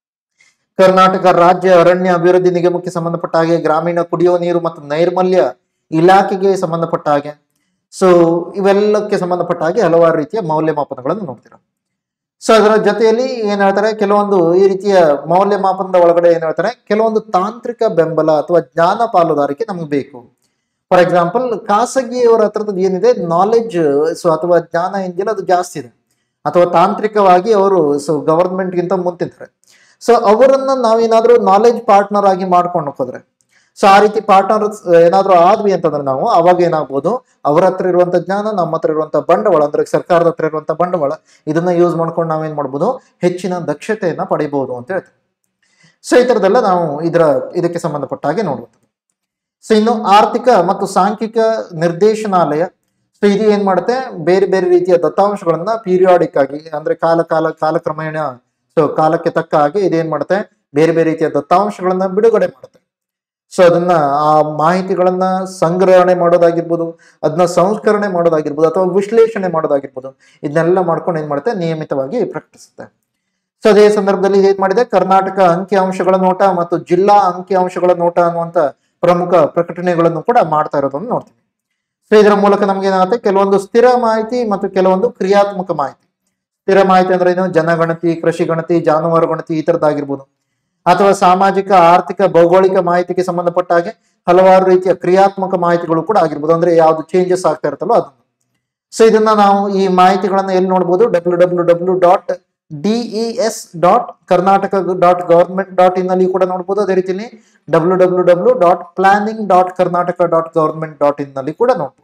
ಕರ್ನಾಟಕ ರಾಜ್ಯ ಅರಣ್ಯ ಅಭಿವೃದ್ಧಿ ನಿಗಮಕ್ಕೆ ಸಂಬಂಧಪಟ್ಟ ಹಾಗೆ ಗ್ರಾಮೀಣ ಕುಡಿಯುವ ನೀರು ಮತ್ತು ನೈರ್ಮಲ್ಯ ಇಲಾಖೆಗೆ ಸಂಬಂಧಪಟ್ಟ ಹಾಗೆ ಸೊ ಇವೆಲ್ಲಕ್ಕೆ ಸಂಬಂಧಪಟ್ಟ ಹಾಗೆ ಹಲವಾರು ರೀತಿಯ ಮೌಲ್ಯಮಾಪನಗಳನ್ನು ನೋಡ್ತೀರಾ ಸೊ ಅದರ ಜೊತೆಯಲ್ಲಿ ಏನ್ ಹೇಳ್ತಾರೆ ಕೆಲವೊಂದು ಈ ರೀತಿಯ ಮೌಲ್ಯಮಾಪನದ ಒಳಗಡೆ ಏನ್ ಹೇಳ್ತಾರೆ ಕೆಲವೊಂದು ತಾಂತ್ರಿಕ ಬೆಂಬಲ ಅಥವಾ ಜ್ಞಾನ ಪಾಲುದಾರಿಕೆ ನಮ್ಗೆ ಬೇಕು ಫಾರ್ ಎಕ್ಸಾಂಪಲ್ ಖಾಸಗಿಯವರ ಹತ್ರದ ಏನಿದೆ ನಾಲೆಡ್ಜ್ ಸೊ ಅಥವಾ ಜ್ಞಾನ ಏನಿಲ್ಲ ಅದು ಜಾಸ್ತಿ ಇದೆ ಅಥವಾ ತಾಂತ್ರಿಕವಾಗಿ ಅವರು ಸೊ ಗವರ್ಮೆಂಟ್ಗಿಂತ ಮುಂತಿದ್ದಾರೆ ಸೊ ಅವರನ್ನ ನಾವೇನಾದ್ರೂ ನಾಲೆಡ್ಜ್ ಪಾರ್ಟ್ನರ್ ಆಗಿ ಮಾಡ್ಕೊಂಡು ಹೋದ್ರೆ ಸೊ ಆ ರೀತಿ ಪಾರ್ಟ್ನರ್ ಏನಾದ್ರೂ ಆದ್ವಿ ಅಂತಂದ್ರೆ ನಾವು ಅವಾಗ ಏನಾಗ್ಬೋದು ಅವ್ರ ಹತ್ರ ಇರುವಂತ ಜ್ಞಾನ ನಮ್ಮ ಹತ್ರ ಇರುವಂತ ಬಂಡವಾಳ ಅಂದ್ರೆ ಸರ್ಕಾರದ ಹತ್ರ ಇರುವಂತ ಬಂಡವಾಳ ಇದನ್ನ ಯೂಸ್ ಮಾಡ್ಕೊಂಡು ನಾವೇನ್ ಮಾಡ್ಬೋದು ಹೆಚ್ಚಿನ ದಕ್ಷತೆಯನ್ನ ಪಡಿಬಹುದು ಅಂತ ಹೇಳ್ತಾರೆ ಸೊ ಈ ತರದೆಲ್ಲ ನಾವು ಇದರ ಇದಕ್ಕೆ ಸಂಬಂಧಪಟ್ಟ ಹಾಗೆ ನೋಡ್ಬೋದು ಸೊ ಇನ್ನು ಆರ್ಥಿಕ ಮತ್ತು ಸಾಂಖ್ಯಿಕ ನಿರ್ದೇಶನಾಲಯ ಸೊ ಇದು ಏನ್ ಮಾಡುತ್ತೆ ಬೇರೆ ಬೇರೆ ರೀತಿಯ ದತ್ತಾಂಶಗಳನ್ನ ಪೀರಿಯಾಡಿಕ್ ಆಗಿ ಅಂದ್ರೆ ಕಾಲ ಕಾಲ ಕಾಲಕ್ರಮೇಣ ಸೊ ಕಾಲಕ್ಕೆ ತಕ್ಕ ಹಾಗೆ ಇದೇನ್ ಮಾಡುತ್ತೆ ಬೇರೆ ಬೇರೆ ರೀತಿಯ ದತ್ತಾಂಶಗಳನ್ನ ಬಿಡುಗಡೆ ಮಾಡುತ್ತೆ ಸೊ ಅದನ್ನ ಆ ಮಾಹಿತಿಗಳನ್ನ ಸಂಗ್ರಹಣೆ ಮಾಡೋದಾಗಿರ್ಬೋದು ಅದನ್ನ ಸಂಸ್ಕರಣೆ ಮಾಡೋದಾಗಿರ್ಬೋದು ಅಥವಾ ವಿಶ್ಲೇಷಣೆ ಮಾಡೋದಾಗಿರ್ಬೋದು ಇದನ್ನೆಲ್ಲ ಮಾಡ್ಕೊಂಡು ಏನ್ ಮಾಡುತ್ತೆ ನಿಯಮಿತವಾಗಿ ಪ್ರಕಟಿಸುತ್ತೆ ಸೊ ಅದೇ ಸಂದರ್ಭದಲ್ಲಿ ಏನ್ ಮಾಡಿದೆ ಕರ್ನಾಟಕ ಅಂಕಿಅಂಶಗಳ ನೋಟ ಮತ್ತು ಜಿಲ್ಲಾ ಅಂಕಿಅಂಶಗಳ ನೋಟ ಅನ್ನುವಂತ ಪ್ರಮುಖ ಪ್ರಕಟಣೆಗಳನ್ನು ಕೂಡ ಮಾಡ್ತಾ ಇರೋದನ್ನು ನೋಡ್ತೀವಿ ಸೊ ಇದರ ಮೂಲಕ ನಮ್ಗೆ ಏನಾಗುತ್ತೆ ಕೆಲವೊಂದು ಸ್ಥಿರ ಮಾಹಿತಿ ಮತ್ತು ಕೆಲವೊಂದು ಕ್ರಿಯಾತ್ಮಕ ಮಾಹಿತಿ ಸ್ಥಿರ ಮಾಹಿತಿ ಅಂದ್ರೆ ಏನು ಜನಗಣತಿ ಕೃಷಿ ಗಣತಿ ಜಾನುವಾರು ಗಣತಿ ಈ ತರದ್ದಾಗಿರ್ಬೋದು ಅಥವಾ ಸಾಮಾಜಿಕ ಆರ್ಥಿಕ ಭೌಗೋಳಿಕ ಮಾಹಿತಿಗೆ ಸಂಬಂಧಪಟ್ಟ ಹಾಗೆ ಹಲವಾರು ರೀತಿಯ ಕ್ರಿಯಾತ್ಮಕ ಮಾಹಿತಿಗಳು ಕೂಡ ಆಗಿರ್ಬೋದು ಅಂದ್ರೆ ಯಾವ್ದು ಚೇಂಜಸ್ ಆಗ್ತಾ ಇರುತ್ತಲ್ಲೋ ಅದನ್ನು ಸೊ ಇದನ್ನ ನಾವು ಈ ಮಾಹಿತಿಗಳನ್ನ ಎಲ್ಲಿ ನೋಡ್ಬೋದು W W W dot DES dot Karnataka dot government dot in ಅಲ್ಲಿ ಕೂಡ ನೋಡ್ಬೋದು ಅದೇ ರೀತಿಯಲ್ಲಿ W W W dot planning dot Karnataka dot government dot in ನಲ್ಲಿ ಕೂಡ ನೋಡ್ಬೋದು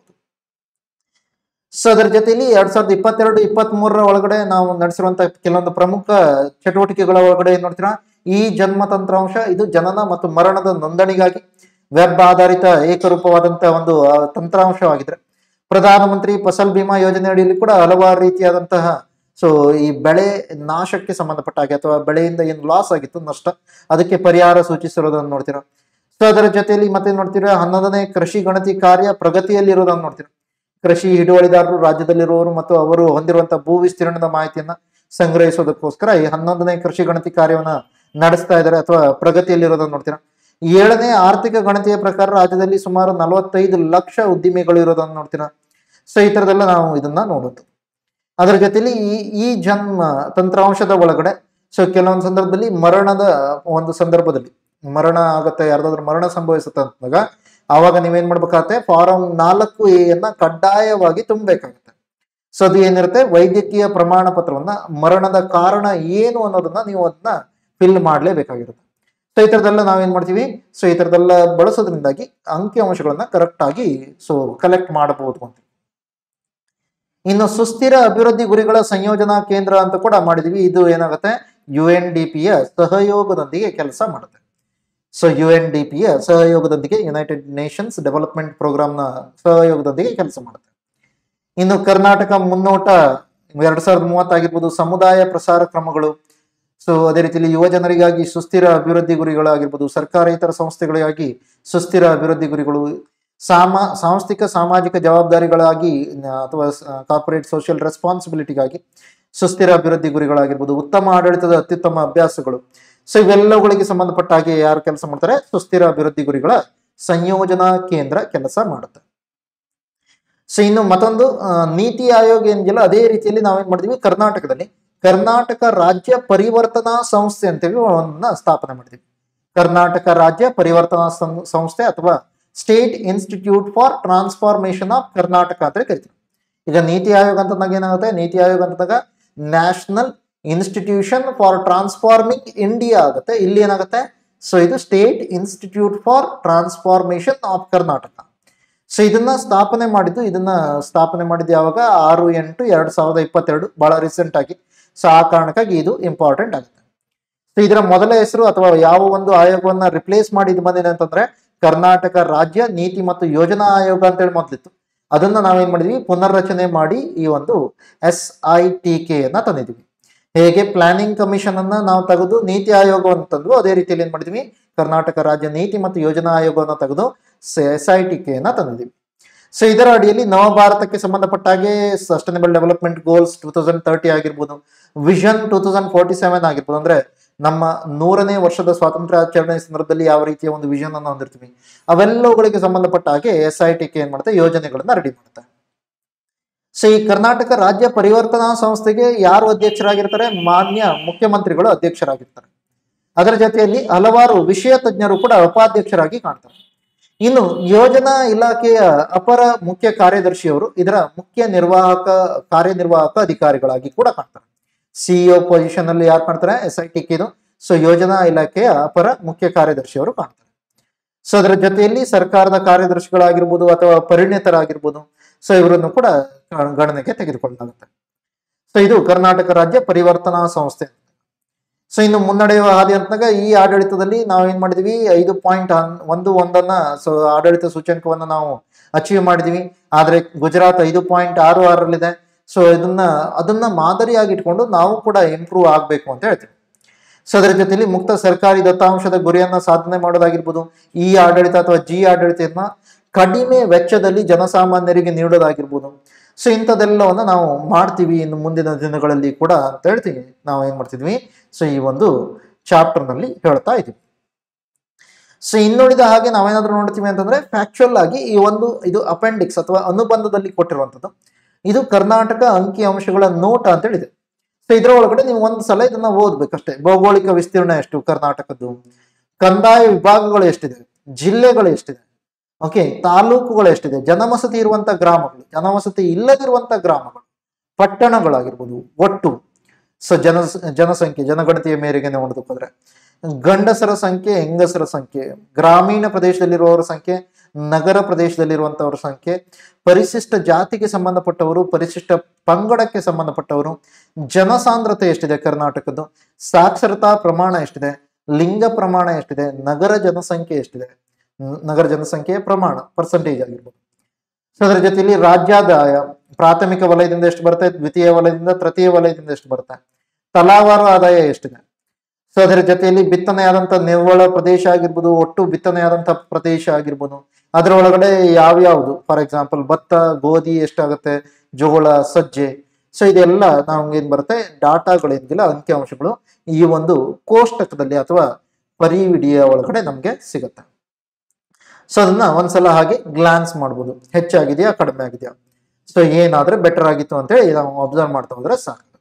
ಸೊ ಅದರ ಜೊತೆಯಲ್ಲಿ ಎರಡ್ ಸಾವಿರದ ಇಪ್ಪತ್ತೆರಡು ಇಪ್ಪತ್ತ್ ಮೂರರ ಒಳಗಡೆ ನಾವು ನಡೆಸಿರುವಂತ ಕೆಲವೊಂದು ಪ್ರಮುಖ ಚಟುವಟಿಕೆಗಳ ಒಳಗಡೆ ಏನ್ ನೋಡ್ತೀರಾ ಈ ಜನ್ಮ ತಂತ್ರಾಂಶ ಇದು ಜನನ ಮತ್ತು ಮರಣದ ನೋಂದಣಿಗಾಗಿ ವೆಬ್ ಆಧಾರಿತ ಏಕರೂಪವಾದಂತಹ ಒಂದು ಆ, ತಂತ್ರಾಂಶವಾಗಿದೆ ಪ್ರಧಾನಮಂತ್ರಿ ಫಸಲ್ ಬಿಮಾ ಯೋಜನೆ ಅಡಿಯಲ್ಲಿ ಕೂಡ ಹಲವಾರು ರೀತಿಯಾದಂತಹ ಸೊ ಈ ಬೆಳೆ ನಾಶಕ್ಕೆ ಸಂಬಂಧಪಟ್ಟ ಹಾಗೆ ಅಥವಾ ಬೆಳೆಯಿಂದ ಏನು ಲಾಸ್ ಆಗಿತ್ತು ನಷ್ಟ ಅದಕ್ಕೆ ಪರಿಹಾರ ಸೂಚಿಸಿರೋದನ್ನು ನೋಡ್ತೀರಾ ಸೊ ಅದರ ಜೊತೆಯಲ್ಲಿ ಮತ್ತೆ ನೋಡ್ತೀರಾ ಹನ್ನೊಂದನೇ ಕೃಷಿ ಗಣತಿ ಕಾರ್ಯ ಪ್ರಗತಿಯಲ್ಲಿರೋದನ್ನು ನೋಡ್ತೀರಾ ಕೃಷಿ ಹಿಡುವಳಿದಾರರು ರಾಜ್ಯದಲ್ಲಿರುವವರು ಮತ್ತು ಅವರು ಹೊಂದಿರುವಂತಹ ಭೂ ವಿಸ್ತೀರ್ಣದ ಮಾಹಿತಿಯನ್ನ ಸಂಗ್ರಹಿಸೋದಕ್ಕೋಸ್ಕರ ಈ ಹನ್ನೊಂದನೇ ಕೃಷಿ ಗಣತಿ ಕಾರ್ಯವನ್ನ ನಡೆಸ್ತಾ ಇದ್ದಾರೆ ಅಥವಾ ಪ್ರಗತಿಯಲ್ಲಿರೋದನ್ನ ನೋಡ್ತೀರಾ ಏಳನೇ ಆರ್ಥಿಕ ಗಣತಿಯ ಪ್ರಕಾರ ರಾಜ್ಯದಲ್ಲಿ ಸುಮಾರು ನಲವತ್ತೈದು ಲಕ್ಷ ಉದ್ದಿಮೆಗಳು ಇರೋದನ್ನ ನೋಡ್ತೀರಾ ಸೊ ಈ ತರದೆಲ್ಲ ನಾವು ಇದನ್ನ ನೋಡೋದು ಅದರ ಜೊತೆಲಿ ಈ ಈ ಜನ್ಮ ತಂತ್ರಾಂಶದ ಒಳಗಡೆ ಸೊ ಕೆಲವೊಂದು ಸಂದರ್ಭದಲ್ಲಿ ಮರಣದ ಒಂದು ಸಂದರ್ಭದಲ್ಲಿ ಮರಣ ಆಗತ್ತೆ ಯಾರ್ದಾದ್ರೂ ಮರಣ ಸಂಭವಿಸುತ್ತೆ ಅಂದಾಗ ಆವಾಗ ನೀವೇನ್ ಮಾಡ್ಬೇಕಾಗತ್ತೆ ಫಾರಂ ನಾಲ್ಕು ಎ ಯನ್ನ ಕಡ್ಡಾಯವಾಗಿ ತುಂಬಬೇಕಾಗುತ್ತೆ ಸೊ ಅದು ಏನಿರುತ್ತೆ ವೈದ್ಯಕೀಯ ಪ್ರಮಾಣ ಪತ್ರವನ್ನ ಮರಣದ ಕಾರಣ ಏನು ಅನ್ನೋದನ್ನ ನೀವು ಅದನ್ನ ಫಿಲ್ ಮಾಡ್ಲೇಬೇಕಾಗಿರುತ್ತೆ ಸೊ ಈ ತರದೆಲ್ಲ ನಾವೇನ್ ಮಾಡ್ತೀವಿ ಸೊ ಈ ತರದೆಲ್ಲ ಬಳಸೋದ್ರಿಂದಾಗಿ ಅಂಕಿ ಅಂಶಗಳನ್ನ ಕರೆಕ್ಟ್ ಆಗಿ ಸೊ ಕಲೆಕ್ಟ್ ಮಾಡಬಹುದು ಅಂತ ಇನ್ನು ಸುಸ್ಥಿರ ಅಭಿವೃದ್ಧಿ ಗುರಿಗಳ ಸಂಯೋಜನಾ ಕೇಂದ್ರ ಅಂತ ಕೂಡ ಮಾಡಿದೀವಿ ಇದು ಏನಾಗುತ್ತೆ ಯು ಎನ್ ಡಿ ಪಿಯ ಸಹಯೋಗದೊಂದಿಗೆ ಕೆಲಸ ಮಾಡುತ್ತೆ ಸೊ ಯು ಎನ್ ಡಿ ಪಿಯ ಸಹಯೋಗದೊಂದಿಗೆ ಯುನೈಟೆಡ್ ನೇಷನ್ಸ್ ಡೆವಲಪ್ಮೆಂಟ್ ಪ್ರೋಗ್ರಾಮ್ನ ಸಹಯೋಗದೊಂದಿಗೆ ಕೆಲಸ ಮಾಡುತ್ತೆ ಇನ್ನು ಕರ್ನಾಟಕ ಮುನ್ನೋಟ ಎರಡ್ ಸಾವಿರದ ಮೂವತ್ತಾಗಿರ್ಬೋದು ಸಮುದಾಯ ಪ್ರಸಾರ ಕ್ರಮಗಳು ಸೊ ಅದೇ ರೀತಿಯಲ್ಲಿ ಯುವ ಜನರಿಗಾಗಿ ಸುಸ್ಥಿರ ಅಭಿವೃದ್ಧಿ ಗುರಿಗಳಾಗಿರ್ಬೋದು ಸರ್ಕಾರೇತರ ಸಂಸ್ಥೆಗಳಿಗಾಗಿ ಸುಸ್ಥಿರ ಅಭಿವೃದ್ಧಿ ಗುರಿಗಳು ಸಾಮ ಸಾಂಸ್ಥಿಕ ಸಾಮಾಜಿಕ ಜವಾಬ್ದಾರಿಗಳಾಗಿ ನ- ಅಥವಾ ಕಾರ್ಪೊರೇಟ್ ಸೋಷಿಯಲ್ ರೆಸ್ಪಾನ್ಸಿಬಿಲಿಟಿಗಾಗಿ ಸುಸ್ಥಿರ ಅಭಿವೃದ್ಧಿ ಗುರಿಗಳಾಗಿರ್ಬೋದು ಉತ್ತಮ ಆಡಳಿತದ ಅತ್ಯುತ್ತಮ ಅಭ್ಯಾಸಗಳು ಸೊ ಇವೆಲ್ಲವುಗಳಿಗೆ ಸಂಬಂಧಪಟ್ಟ ಹಾಗೆ ಯಾರು ಕೆಲಸ ಮಾಡ್ತಾರೆ ಸುಸ್ಥಿರ ಅಭಿವೃದ್ಧಿ ಗುರಿಗಳ ಸಂಯೋಜನಾ ಕೇಂದ್ರ ಕೆಲಸ ಮಾಡುತ್ತೆ ಸೊ ಇನ್ನು ಮತ್ತೊಂದು ಆ, ನೀತಿ ಆಯೋಗ ಏನಿದೆಯಲ್ಲ ಅದೇ ರೀತಿಯಲ್ಲಿ ನಾವೇನ್ ಮಾಡಿದ್ವಿ ಕರ್ನಾಟಕದಲ್ಲಿ ಕರ್ನಾಟಕ ರಾಜ್ಯ ಪರಿವರ್ತನಾ ಸಂಸ್ಥೆ ಅಂತೇಳಿ ಒಂದನ್ನ ಸ್ಥಾಪನೆ ಮಾಡಿದ್ವಿ ಕರ್ನಾಟಕ ರಾಜ್ಯ ಪರಿವರ್ತನಾ ಸಂ- ಸಂಸ್ಥೆ ಅಥವಾ state institute for transformation of Karnataka ಅಂತ ಕರಿತೀವಿ ಈಗ ನೀತಿ ಆಯೋಗ ಅಂತಂದಾಗ ಏನಾಗುತ್ತೆ ನೀತಿ ಆಯೋಗ ಅಂತಂದಾಗ national institution for transforming India ಆಗುತ್ತೆ ಇಲ್ಲಿ ಏನಾಗುತ್ತೆ ಸೊ ಇದು state institute for transformation of Karnataka so ಇದನ್ನ ಸ್ಥಾಪನೆ ಮಾಡಿದ್ದು ಇದನ್ನ ಸ್ಥಾಪನೆ ಮಾಡಿದ್ದು ಯಾವಾಗ ಆರು ಎಂಟು ಎರಡ್ ಸಾವಿರದ ಇಪ್ಪತ್ತೆರಡು ಬಹಳ ರೀಸೆಂಟ್ ಆಗಿ ಸೊ ಆ ಕಾರಣಕ್ಕಾಗಿ ಇದು ಇಂಪಾರ್ಟೆಂಟ್ ಆಗುತ್ತೆ ಸೊ ಇದರ ಮೊದಲ ಹೆಸರು ಅಥವಾ ಯಾವ ಒಂದು ಆಯೋಗವನ್ನ ರಿಪ್ಲೇಸ್ ಮಾಡಿ ಇದು ಬಂದಿದೆ ಅಂತಂದ್ರೆ ಕರ್ನಾಟಕ ರಾಜ್ಯ ನೀತಿ ಮತ್ತು ಯೋಜನಾ ಆಯೋಗ ಅಂತೇಳಿ ಮೊದಲಿತ್ತು ಅದನ್ನ ನಾವೇನ್ ಮಾಡಿದ್ವಿ ಪುನರ್ರಚನೆ ಮಾಡಿ ಈ ಒಂದು ಎಸ್ ಐ ಟಿ ಕೆ ಅನ್ನ ತಂದಿದ್ವಿ ಹೇಗೆ ಪ್ಲಾನಿಂಗ್ ಕಮಿಷನ್ ಅನ್ನ ನಾವು ತೆಗೆದು ನೀತಿ ಆಯೋಗವನ್ನು ತಂದು ಅದೇ ರೀತಿಯಲ್ಲಿ ಏನ್ ಮಾಡಿದ್ವಿ ಕರ್ನಾಟಕ ರಾಜ್ಯ ನೀತಿ ಮತ್ತು ಯೋಜನಾ ಆಯೋಗವನ್ನು ತೆಗೆದು ಎಸ್ ಐ ಟಿ ಕೆ ಅನ್ನ ತಂದಿದ್ವಿ ಸೊ ಇದರ ಅಡಿಯಲ್ಲಿ ನವ ಭಾರತಕ್ಕೆ ಸಂಬಂಧಪಟ್ಟ ಹಾಗೆ sustainable development goals two thousand thirty ಆಗಿರ್ಬೋದು vision two thousand forty seven ಆಗಿರ್ಬೋದು ಅಂದ್ರೆ ನಮ್ಮ ನೂರನೇ ವರ್ಷದ ಸ್ವಾತಂತ್ರ್ಯ ಆಚರಣೆ ಸಂದರ್ಭದಲ್ಲಿ ಯಾವ ರೀತಿಯ ಒಂದು ವಿಷನ್ ಅನ್ನು ಹೊಂದಿರ್ತೀವಿ ಅವೆಲ್ಲವುಗಳಿಗೆ ಸಂಬಂಧಪಟ್ಟ ಹಾಗೆ ಎಸ್ ಐ ಟಿ ಕೆ ಏನ್ ಮಾಡುತ್ತೆ ಯೋಜನೆಗಳನ್ನ ರೆಡಿ ಮಾಡುತ್ತೆ ಸೊ ಈ ಕರ್ನಾಟಕ ರಾಜ್ಯ ಪರಿವರ್ತನಾ ಸಂಸ್ಥೆಗೆ ಯಾರು ಅಧ್ಯಕ್ಷರಾಗಿರ್ತಾರೆ ಮಾನ್ಯ ಮುಖ್ಯಮಂತ್ರಿಗಳು ಅಧ್ಯಕ್ಷರಾಗಿರ್ತಾರೆ ಅದರ ಜೊತೆಯಲ್ಲಿ ಹಲವಾರು ವಿಷಯ ತಜ್ಞರು ಕೂಡ ಉಪಾಧ್ಯಕ್ಷರಾಗಿ ಕಾಣ್ತಾರೆ ಇನ್ನು ಯೋಜನಾ ಇಲಾಖೆಯ ಅಪರ ಮುಖ್ಯ ಕಾರ್ಯದರ್ಶಿಯವರು ಇದರ ಮುಖ್ಯ ನಿರ್ವಾಹಕ ಕಾರ್ಯನಿರ್ವಾಹಕ ಅಧಿಕಾರಿಗಳಾಗಿ ಕೂಡ ಕಾಣ್ತಾರೆ ಸಿಇಒ ಪೊಸಿಷನ್ ಅಲ್ಲಿ ಯಾರು ಕಾಣ್ತಾರೆ ಎಸ್ ಐ ಟಿ ಕೆದು ಸೊ ಯೋಜನಾ ಇಲಾಖೆಯ ಅಪರ ಮುಖ್ಯ ಕಾರ್ಯದರ್ಶಿಯವರು ಕಾಣ್ತಾರೆ ಸೊ ಅದರ ಜೊತೆಯಲ್ಲಿ ಸರ್ಕಾರದ ಕಾರ್ಯದರ್ಶಿಗಳಾಗಿರ್ಬೋದು ಅಥವಾ ಪರಿಣಿತರಾಗಿರ್ಬೋದು ಸೊ ಇವರನ್ನು ಕೂಡ ಗಣ- ಗಣನೆಗೆ ತೆಗೆದುಕೊಳ್ಳಲಾಗುತ್ತೆ ಸೊ ಇದು ಕರ್ನಾಟಕ ರಾಜ್ಯ ಪರಿವರ್ತನಾ ಸಂಸ್ಥೆ ಸೊ ಇನ್ನು ಮುನ್ನಡೆಯುವ ಹಾದಿ ಅಂತಾಗ ಈ ಆಡಳಿತದಲ್ಲಿ ನಾವು ಏನ್ ಮಾಡಿದ್ವಿ ಐದು ಪಾಯಿಂಟ್ ಒಂದು ಒಂದನ್ನ ಸೊ ಆಡಳಿತ ಸೂಚ್ಯಂಕವನ್ನ ನಾವು ಅಚೀವ್ ಮಾಡಿದ್ವಿ ಆದ್ರೆ ಗುಜರಾತ್ ಐದು ಪಾಯಿಂಟ್ ಆರು ಆರಲ್ಲಿದೆ ಸೊ ಇದನ್ನ ಅದನ್ನ ಮಾದರಿಯಾಗಿ ಇಟ್ಕೊಂಡು ನಾವು ಕೂಡ ಇಂಪ್ರೂವ್ ಆಗ್ಬೇಕು ಅಂತ ಹೇಳ್ತೀವಿ ಸೊ ಅದರ ಜೊತೆಲಿ ಮುಕ್ತ ಸರ್ಕಾರಿ ದತ್ತಾಂಶದ ಗುರಿಯನ್ನ ಸಾಧನೆ ಮಾಡೋದಾಗಿರ್ಬೋದು ಈ ಆಡಳಿತ ಅಥವಾ ಜಿ ಆಡಳಿತವನ್ನ ಕಡಿಮೆ ವೆಚ್ಚದಲ್ಲಿ ಜನಸಾಮಾನ್ಯರಿಗೆ ನೀಡೋದಾಗಿರ್ಬೋದು ಸೊ ಇಂಥದ್ದೆಲ್ಲವನ್ನ ನಾವು ಮಾಡ್ತೀವಿ ಇನ್ನು ಮುಂದಿನ ದಿನಗಳಲ್ಲಿ ಕೂಡ ಅಂತ ಹೇಳ್ತೀವಿ ನಾವು ಏನ್ ಮಾಡ್ತಿದ್ವಿ ಸೊ ಈ ಒಂದು ಚಾಪ್ಟರ್ ನಲ್ಲಿ ಹೇಳ್ತಾ ಇದ್ದೀವಿ ಸೊ ಇನ್ನುಳಿದ ಹಾಗೆ ನಾವೇನಾದ್ರೂ ನೋಡ್ತೀವಿ ಅಂತಂದ್ರೆ ಫ್ಯಾಕ್ಚುಯಲ್ ಆಗಿ ಈ ಒಂದು ಇದು ಅಪೆಂಡಿಕ್ಸ್ ಅಥವಾ ಅನುಬಂಧದಲ್ಲಿ ಕೊಟ್ಟಿರುವಂಥದ್ದು ಇದು ಕರ್ನಾಟಕ ಅಂಕಿ ಅಂಶಗಳ ನೋಟ ಅಂತ ಹೇಳಿದೆ ಸೊ ಇದರ ಒಳಗಡೆ ನೀವು ಒಂದು ಸಲ ಇದನ್ನ ಓದ್ಬೇಕಷ್ಟೇ ಭೌಗೋಳಿಕ ವಿಸ್ತೀರ್ಣ ಎಷ್ಟು ಕರ್ನಾಟಕದ್ದು ಕಂದಾಯ ವಿಭಾಗಗಳು ಎಷ್ಟಿದೆ ಜಿಲ್ಲೆಗಳು ಎಷ್ಟಿದೆ ಓಕೆ ತಾಲೂಕುಗಳು ಎಷ್ಟಿದೆ ಜನವಸತಿ ಇರುವಂತ ಗ್ರಾಮಗಳು ಜನವಸತಿ ಇಲ್ಲದಿರುವಂತ ಗ್ರಾಮಗಳು ಪಟ್ಟಣಗಳಾಗಿರ್ಬೋದು ಒಟ್ಟು ಸೊ ಜನ ಜನಸಂಖ್ಯೆ ಜನಗಣತಿಯ ಮೇರೆಗೆ ನೋಡೋದಕ್ಕೋದ್ರೆ ಗಂಡಸರ ಸಂಖ್ಯೆ ಹೆಂಗಸರ ಸಂಖ್ಯೆ ಗ್ರಾಮೀಣ ಪ್ರದೇಶದಲ್ಲಿರುವವರ ಸಂಖ್ಯೆ ನಗರ ಪ್ರದೇಶದಲ್ಲಿರುವಂತವರ ಸಂಖ್ಯೆ ಪರಿಶಿಷ್ಟ ಜಾತಿಗೆ ಸಂಬಂಧಪಟ್ಟವರು ಪರಿಶಿಷ್ಟ ಪಂಗಡಕ್ಕೆ ಸಂಬಂಧಪಟ್ಟವರು ಜನಸಾಂದ್ರತೆ ಎಷ್ಟಿದೆ ಕರ್ನಾಟಕದ್ದು ಸಾಕ್ಷರತಾ ಪ್ರಮಾಣ ಎಷ್ಟಿದೆ ಲಿಂಗ ಪ್ರಮಾಣ ಎಷ್ಟಿದೆ ನಗರ ಜನಸಂಖ್ಯೆ ಎಷ್ಟಿದೆ ನ- ನಗರ ಜನಸಂಖ್ಯೆಯ ಪ್ರಮಾಣ ಪರ್ಸೆಂಟೇಜ್ ಆಗಿರ್ಬೋದು ಸೊ ಅದರ ಜೊತೆಯಲ್ಲಿ ರಾಜ್ಯಾದಾಯ ಪ್ರಾಥಮಿಕ ವಲಯದಿಂದ ಎಷ್ಟು ಬರುತ್ತೆ ದ್ವಿತೀಯ ವಲಯದಿಂದ ತೃತೀಯ ವಲಯದಿಂದ ಎಷ್ಟು ಬರುತ್ತೆ ತಲಾವಾರು ಆದಾಯ ಎಷ್ಟಿದೆ ಸೊ ಅದರ ಜೊತೆಯಲ್ಲಿ ಬಿತ್ತನೆಯಾದಂತ ನಿವ್ವಳ ಪ್ರದೇಶ ಆಗಿರ್ಬೋದು ಒಟ್ಟು ಬಿತ್ತನೆಯಾದಂತ ಪ್ರದೇಶ ಆಗಿರ್ಬೋದು ಅದರ ಒಳಗಡೆ ಯಾವ್ಯಾವುದು ಫಾರ್ ಎಕ್ಸಾಂಪಲ್ ಭತ್ತ ಗೋಧಿ ಎಷ್ಟಾಗುತ್ತೆ ಜೋಳ ಸಜ್ಜೆ ಸೊ ಇದೆಲ್ಲ ನಮ್ಗೆ ಏನ್ ಬರುತ್ತೆ ಡಾಟಾಗಳೇನಿಲ್ಲ ಅಂಕಿಅಂಶಗಳು ಈ ಒಂದು ಕೋಷ್ಟಕದಲ್ಲಿ ಅಥವಾ ಪರಿವಿಡಿಯ ಒಳಗಡೆ ನಮ್ಗೆ ಸಿಗುತ್ತೆ ಸೊ ಅದನ್ನ ಒಂದ್ಸಲ ಹಾಗೆ ಗ್ಲಾನ್ಸ್ ಮಾಡ್ಬೋದು ಹೆಚ್ಚಾಗಿದೆಯಾ ಕಡಿಮೆ ಆಗಿದೆಯಾ ಸೊ ಏನಾದ್ರೆ ಬೆಟರ್ ಆಗಿತ್ತು ಅಂತೇಳಿ ನಾವು ಅಬ್ಸರ್ವ್ ಮಾಡ್ತಾ ಹೋದ್ರೆ ಸಾಕಾಗುತ್ತೆ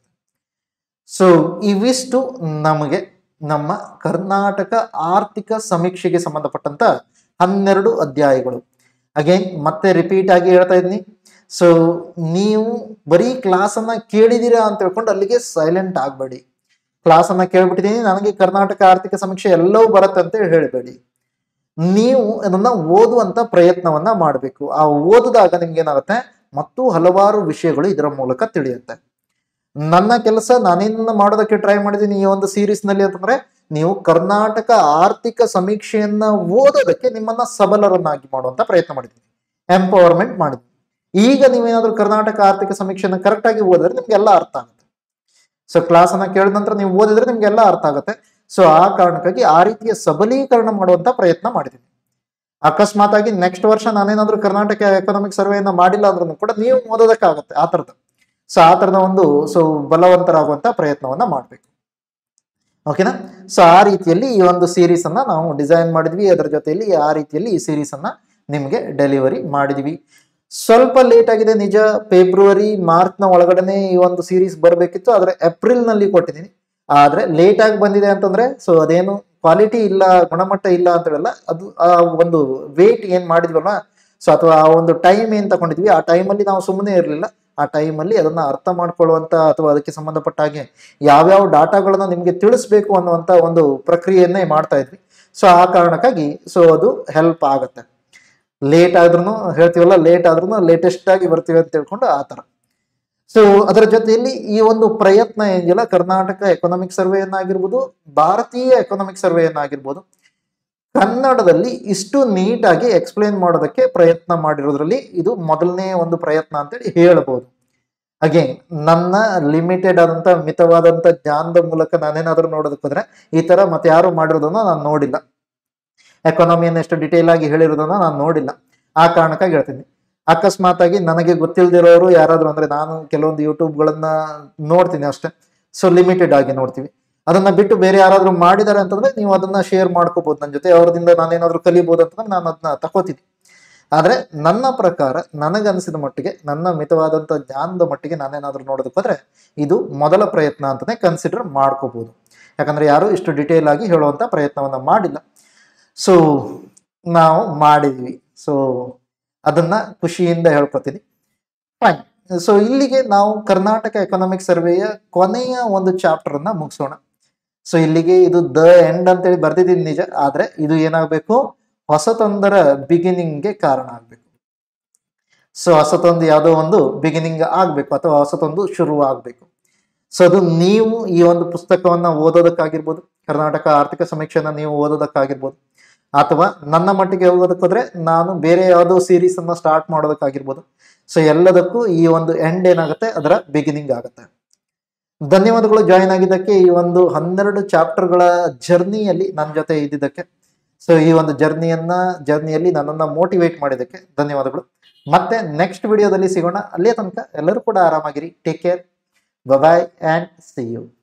ಸೊ ಇವಿಷ್ಟು ನಮಗೆ ನಮ್ಮ ಕರ್ನಾಟಕ ಆರ್ಥಿಕ ಸಮೀಕ್ಷೆಗೆ ಸಂಬಂಧಪಟ್ಟಂತ ಹನ್ನೆರಡು ಅಧ್ಯಾಯಗಳು ಅಗೇನ್ ಮತ್ತೆ ರಿಪೀಟ್ ಆಗಿ ಹೇಳ್ತಾ ಇದ್ದೀನಿ ಸೊ ನೀವು ಬರೀ ಕ್ಲಾಸನ್ನ ಕೇಳಿದೀರಾ ಅಂತ ಹೇಳ್ಕೊಂಡು ಅಲ್ಲಿಗೆ ಸೈಲೆಂಟ್ ಆಗಬೇಡಿ ಕ್ಲಾಸನ್ನ ಕೇಳ್ಬಿಟ್ಟಿದ್ದೀನಿ ನನಗೆ ಕರ್ನಾಟಕ ಆರ್ಥಿಕ ಸಮೀಕ್ಷೆ ಎಲ್ಲವೂ ಬರುತ್ತೆ ಅಂತ ಹೇಳಬೇಡಿ ನೀವು ಅದನ್ನ ಓದುವಂತ ಪ್ರಯತ್ನವನ್ನ ಮಾಡಬೇಕು ಆ ಓದಿದಾಗ ನಿಮ್ಗೆ ಏನಾಗುತ್ತೆ ಮತ್ತು ಹಲವಾರು ವಿಷಯಗಳು ಇದರ ಮೂಲಕ ತಿಳಿಯುತ್ತೆ ನನ್ನ ಕೆಲಸ ನಾನೇನ ಮಾಡೋದಕ್ಕೆ ಟ್ರೈ ಮಾಡಿದ್ದೀನಿ ಈ ಒಂದು ಸೀರೀಸ್ ನಲ್ಲಿ ಅಂತಂದ್ರೆ ನೀವು ಕರ್ನಾಟಕ ಆರ್ಥಿಕ ಸಮೀಕ್ಷೆಯನ್ನ ಓದೋದಕ್ಕೆ ನಿಮ್ಮನ್ನ ಸಬಲರನ್ನಾಗಿ ಮಾಡುವಂತ ಪ್ರಯತ್ನ ಮಾಡಿದ್ದೀನಿ ಎಂಪವರ್ಮೆಂಟ್ ಮಾಡಿದ್ದೀನಿ ಈಗ ನೀವೇನಾದ್ರೂ ಕರ್ನಾಟಕ ಆರ್ಥಿಕ ಸಮೀಕ್ಷೆನ ಕರೆಕ್ಟ್ ಆಗಿ ಓದಿದ್ರೆ ನಿಮ್ಗೆ ಎಲ್ಲ ಅರ್ಥ ಆಗುತ್ತೆ ಸೊ ಕ್ಲಾಸ್ ಅನ್ನ ಕೇಳಿದ ನಂತರ ನೀವು ಓದಿದ್ರೆ ನಿಮ್ಗೆಲ್ಲ ಅರ್ಥ ಆಗುತ್ತೆ ಸೊ ಆ ಕಾರಣಕ್ಕಾಗಿ ಆ ರೀತಿಯ ಸಬಲೀಕರಣ ಮಾಡುವಂತ ಪ್ರಯತ್ನ ಮಾಡಿದ್ದೀನಿ ಅಕಸ್ಮಾತ್ ಆಗಿ ನೆಕ್ಸ್ಟ್ ವರ್ಷ ನಾನೇನಾದ್ರೂ ಕರ್ನಾಟಕ ಎಕನಾಮಿಕ್ ಸರ್ವೆಯನ್ನ ಮಾಡಿಲ್ಲ ಅಂದ್ರೂ ಕೂಡ ನೀವು ಓದೋದಕ್ಕಾಗತ್ತೆ ಆ ಥರದ ಸೊ ಆ ಥರದ ಒಂದು ಸೊ ಬಲವಂತರಾಗುವಂತ ಪ್ರಯತ್ನವನ್ನ ಮಾಡಬೇಕು ಓಕೆನಾ ಸೊ ಆ ರೀತಿಯಲ್ಲಿ ಈ ಒಂದು ಸೀರೀಸ್ ಅನ್ನ ನಾವು ಡಿಸೈನ್ ಮಾಡಿದ್ವಿ ಅದರ ಜೊತೆಯಲ್ಲಿ ಆ ರೀತಿಯಲ್ಲಿ ಈ ಸೀರೀಸ್ ಅನ್ನ ನಿಮಗೆ ಡೆಲಿವರಿ ಮಾಡಿದ್ವಿ ಸ್ವಲ್ಪ ಲೇಟ್ ಆಗಿದೆ ನಿಜ ಫೆಬ್ರವರಿ ಮಾರ್ಚ್ ನ ಒಳಗಡೆನೆ ಈ ಒಂದು ಸೀರೀಸ್ ಬರಬೇಕಿತ್ತು ಆದ್ರೆ ಏಪ್ರಿಲ್ ನಲ್ಲಿ ಕೊಟ್ಟಿದ್ದೀನಿ ಆದ್ರೆ ಲೇಟ್ ಆಗಿ ಬಂದಿದೆ ಅಂತಂದ್ರೆ ಸೊ ಅದೇನು ಕ್ವಾಲಿಟಿ ಇಲ್ಲ ಗುಣಮಟ್ಟ ಇಲ್ಲ ಅಂತ ಹೇಳಲ್ಲ ಅದು ಆ ಒಂದು ವೇಟ್ ಏನ್ ಮಾಡಿದ್ವಲ್ಲ ಸೊ ಅಥವಾ ಆ ಒಂದು ಟೈಮ್ ಏನ್ ತಗೊಂಡಿದ್ವಿ ಆ ಟೈಮಲ್ಲಿ ನಾವು ಸುಮ್ಮನೆ ಇರಲಿಲ್ಲ ಆ ಟೈಮಲ್ಲಿ ಅದನ್ನ ಅರ್ಥ ಮಾಡ್ಕೊಳ್ಳುವಂತ ಅಥವಾ ಅದಕ್ಕೆ ಸಂಬಂಧಪಟ್ಟ ಹಾಗೆ ಯಾವ್ಯಾವ ಡಾಟಾಗಳನ್ನ ನಿಮಗೆ ತಿಳಿಸ್ಬೇಕು ಅನ್ನುವಂತ ಒಂದು ಪ್ರಕ್ರಿಯೆಯನ್ನೇ ಮಾಡ್ತಾ ಇದ್ವಿ ಸೊ ಆ ಕಾರಣಕ್ಕಾಗಿ ಸೊ ಅದು ಹೆಲ್ಪ್ ಆಗುತ್ತೆ ಲೇಟ್ ಆದ್ರೂ ಹೇಳ್ತೀವಲ್ಲ ಲೇಟ್ ಆದ್ರೂ ಲೇಟೆಸ್ಟ್ ಆಗಿ ಬರ್ತೀವಿ ಅಂತ ತಿಳ್ಕೊಂಡು ಆ ಥರ ಸೊ ಅದರ ಜೊತೆಯಲ್ಲಿ ಈ ಒಂದು ಪ್ರಯತ್ನ ಏನಿಲ್ಲ ಕರ್ನಾಟಕ ಎಕನಾಮಿಕ್ ಸರ್ವೆಯನ್ನಾಗಿರ್ಬೋದು ಭಾರತೀಯ ಎಕನಾಮಿಕ್ ಸರ್ವೆಯನ್ನಾಗಿರ್ಬೋದು ಕನ್ನಡದಲ್ಲಿ ಇಷ್ಟು ನೀಟಾಗಿ ಎಕ್ಸ್ಪ್ಲೇನ್ ಮಾಡೋದಕ್ಕೆ ಪ್ರಯತ್ನ ಮಾಡಿರೋದ್ರಲ್ಲಿ ಇದು ಮೊದಲನೇ ಒಂದು ಪ್ರಯತ್ನ ಅಂತೇಳಿ ಹೇಳ್ಬೋದು ಅಗೇನ್ ನನ್ನ ಲಿಮಿಟೆಡ್ ಆದಂತ ಮಿತವಾದಂತ ಜ್ಞಾನದ ಮೂಲಕ ನಾನೇನಾದ್ರೂ ನೋಡೋದಕ್ಕೋದ್ರೆ ಈ ತರ ಮತ್ತೆ ಯಾರು ಮಾಡಿರೋದನ್ನ ನಾನು ನೋಡಿಲ್ಲ ಎಕಾನಮಿಯನ್ನು ಎಷ್ಟು ಡಿಟೇಲ್ ಆಗಿ ಹೇಳಿರೋದನ್ನ ನಾನು ನೋಡಿಲ್ಲ ಆ ಕಾರಣಕ್ಕಾಗಿ ಹೇಳ್ತೀನಿ ಅಕಸ್ಮಾತ್ ಆಗಿ ನನಗೆ ಗೊತ್ತಿಲ್ದಿರೋರು ಯಾರಾದ್ರೂ ಅಂದ್ರೆ ನಾನು ಕೆಲವೊಂದು ಯೂಟ್ಯೂಬ್ಗಳನ್ನ ನೋಡ್ತೀನಿ ಅಷ್ಟೇ ಸೊ ಲಿಮಿಟೆಡ್ ಆಗಿ ನೋಡ್ತೀವಿ ಅದನ್ನ ಬಿಟ್ಟು ಬೇರೆ ಯಾರಾದ್ರೂ ಮಾಡಿದ್ದಾರೆ ಅಂತಂದ್ರೆ ನೀವು ಅದನ್ನ ಶೇರ್ ಮಾಡ್ಕೋಬಹುದು ನನ್ನ ಜೊತೆ ಅವ್ರದಿಂದ ನಾನೇನಾದ್ರೂ ಕಲಿಬಹುದು ಅಂತಂದ್ರೆ ನಾನು ಅದನ್ನ ತಗೋತೀನಿ ಆದ್ರೆ ನನ್ನ ಪ್ರಕಾರ ನನಗನ್ಸಿದ ಮಟ್ಟಿಗೆ ನನ್ನ ಮಿತವಾದಂತ ಜ್ಞಾನದ ಮಟ್ಟಿಗೆ ನಾನೇನಾದ್ರೂ ನೋಡೋದಕ್ಕೆ ಹೋದ್ರೆ ಇದು ಮೊದಲ ಪ್ರಯತ್ನ ಅಂತಾನೆ ಕನ್ಸಿಡರ್ ಮಾಡ್ಕೋಬಹುದು ಯಾಕಂದ್ರೆ ಯಾರು ಇಷ್ಟು ಡಿಟೇಲ್ ಆಗಿ ಹೇಳುವಂತ ಪ್ರಯತ್ನವನ್ನ ಮಾಡಿಲ್ಲ ಸೊ ನಾವು ಮಾಡಿದ್ವಿ ಸೊ ಅದನ್ನ ಖುಷಿಯಿಂದ ಹೇಳ್ಕೊತೀನಿ ಫೈನ್ ಸೊ ಇಲ್ಲಿಗೆ ನಾವು ಕರ್ನಾಟಕ ಎಕನಾಮಿಕ್ ಸರ್ವೆಯ ಕೊನೆಯ ಒಂದು ಚಾಪ್ಟರ್ ಅನ್ನ ಮುಗಿಸೋಣ ಸೊ ಇಲ್ಲಿಗೆ ಇದು ದ ಎಂಡ್ ಅಂತೇಳಿ ಬರ್ದಿದ್ದೀನಿ ನಿಜ ಆದ್ರೆ ಇದು ಏನಾಗಬೇಕು ಹೊಸತೊಂದರ ಬಿಗಿನಿಂಗ್ಗೆ ಕಾರಣ ಆಗ್ಬೇಕು ಸೊ ಹೊಸತೊಂದು ಯಾವುದೋ ಒಂದು ಬಿಗಿನಿಂಗ್ ಆಗ್ಬೇಕು ಅಥವಾ ಹೊಸತೊಂದು ಶುರು ಆಗ್ಬೇಕು ಸೊ ಅದು ನೀವು ಈ ಒಂದು ಪುಸ್ತಕವನ್ನ ಓದೋದಕ್ಕಾಗಿರ್ಬೋದು ಕರ್ನಾಟಕ ಆರ್ಥಿಕ ಸಮೀಕ್ಷೆನ ನೀವು ಓದೋದಕ್ಕಾಗಿರ್ಬೋದು ಅಥವಾ ನನ್ನ ಮಟ್ಟಿಗೆ ಹೋಗೋದಕ್ಕೋದ್ರೆ ನಾನು ಬೇರೆ ಯಾವುದೋ ಸೀರೀಸ್ ಅನ್ನ ಸ್ಟಾರ್ಟ್ ಮಾಡೋದಕ್ಕಾಗಿರ್ಬೋದು ಸೊ ಎಲ್ಲದಕ್ಕೂ ಈ ಒಂದು ಎಂಡ್ ಏನಾಗುತ್ತೆ ಅದರ ಬಿಗಿನಿಂಗ್ ಆಗುತ್ತೆ ಧನ್ಯವಾದಗಳು ಜಾಯಿನ್ ಆಗಿದ್ದಕ್ಕೆ ಈ ಒಂದು ಹನ್ನೆರಡು ಚಾಪ್ಟರ್ಗಳ ಜರ್ನಿಯಲ್ಲಿ ನನ್ನ ಜೊತೆ ಇದ್ದಿದ್ದಕ್ಕೆ ಸೊ ಈ ಒಂದು ಜರ್ನಿಯನ್ನ ಜರ್ನಿಯಲ್ಲಿ ನನ್ನನ್ನ ಮೋಟಿವೇಟ್ ಮಾಡಿದ್ದಕ್ಕೆ ಧನ್ಯವಾದಗಳು ಮತ್ತೆ ನೆಕ್ಸ್ಟ್ ವಿಡಿಯೋದಲ್ಲಿ ಸಿಗೋಣ ಅಲ್ಲಿಯ ತನಕ ಎಲ್ಲರೂ ಕೂಡ ಆರಾಮಾಗಿರಿ take care bye and see you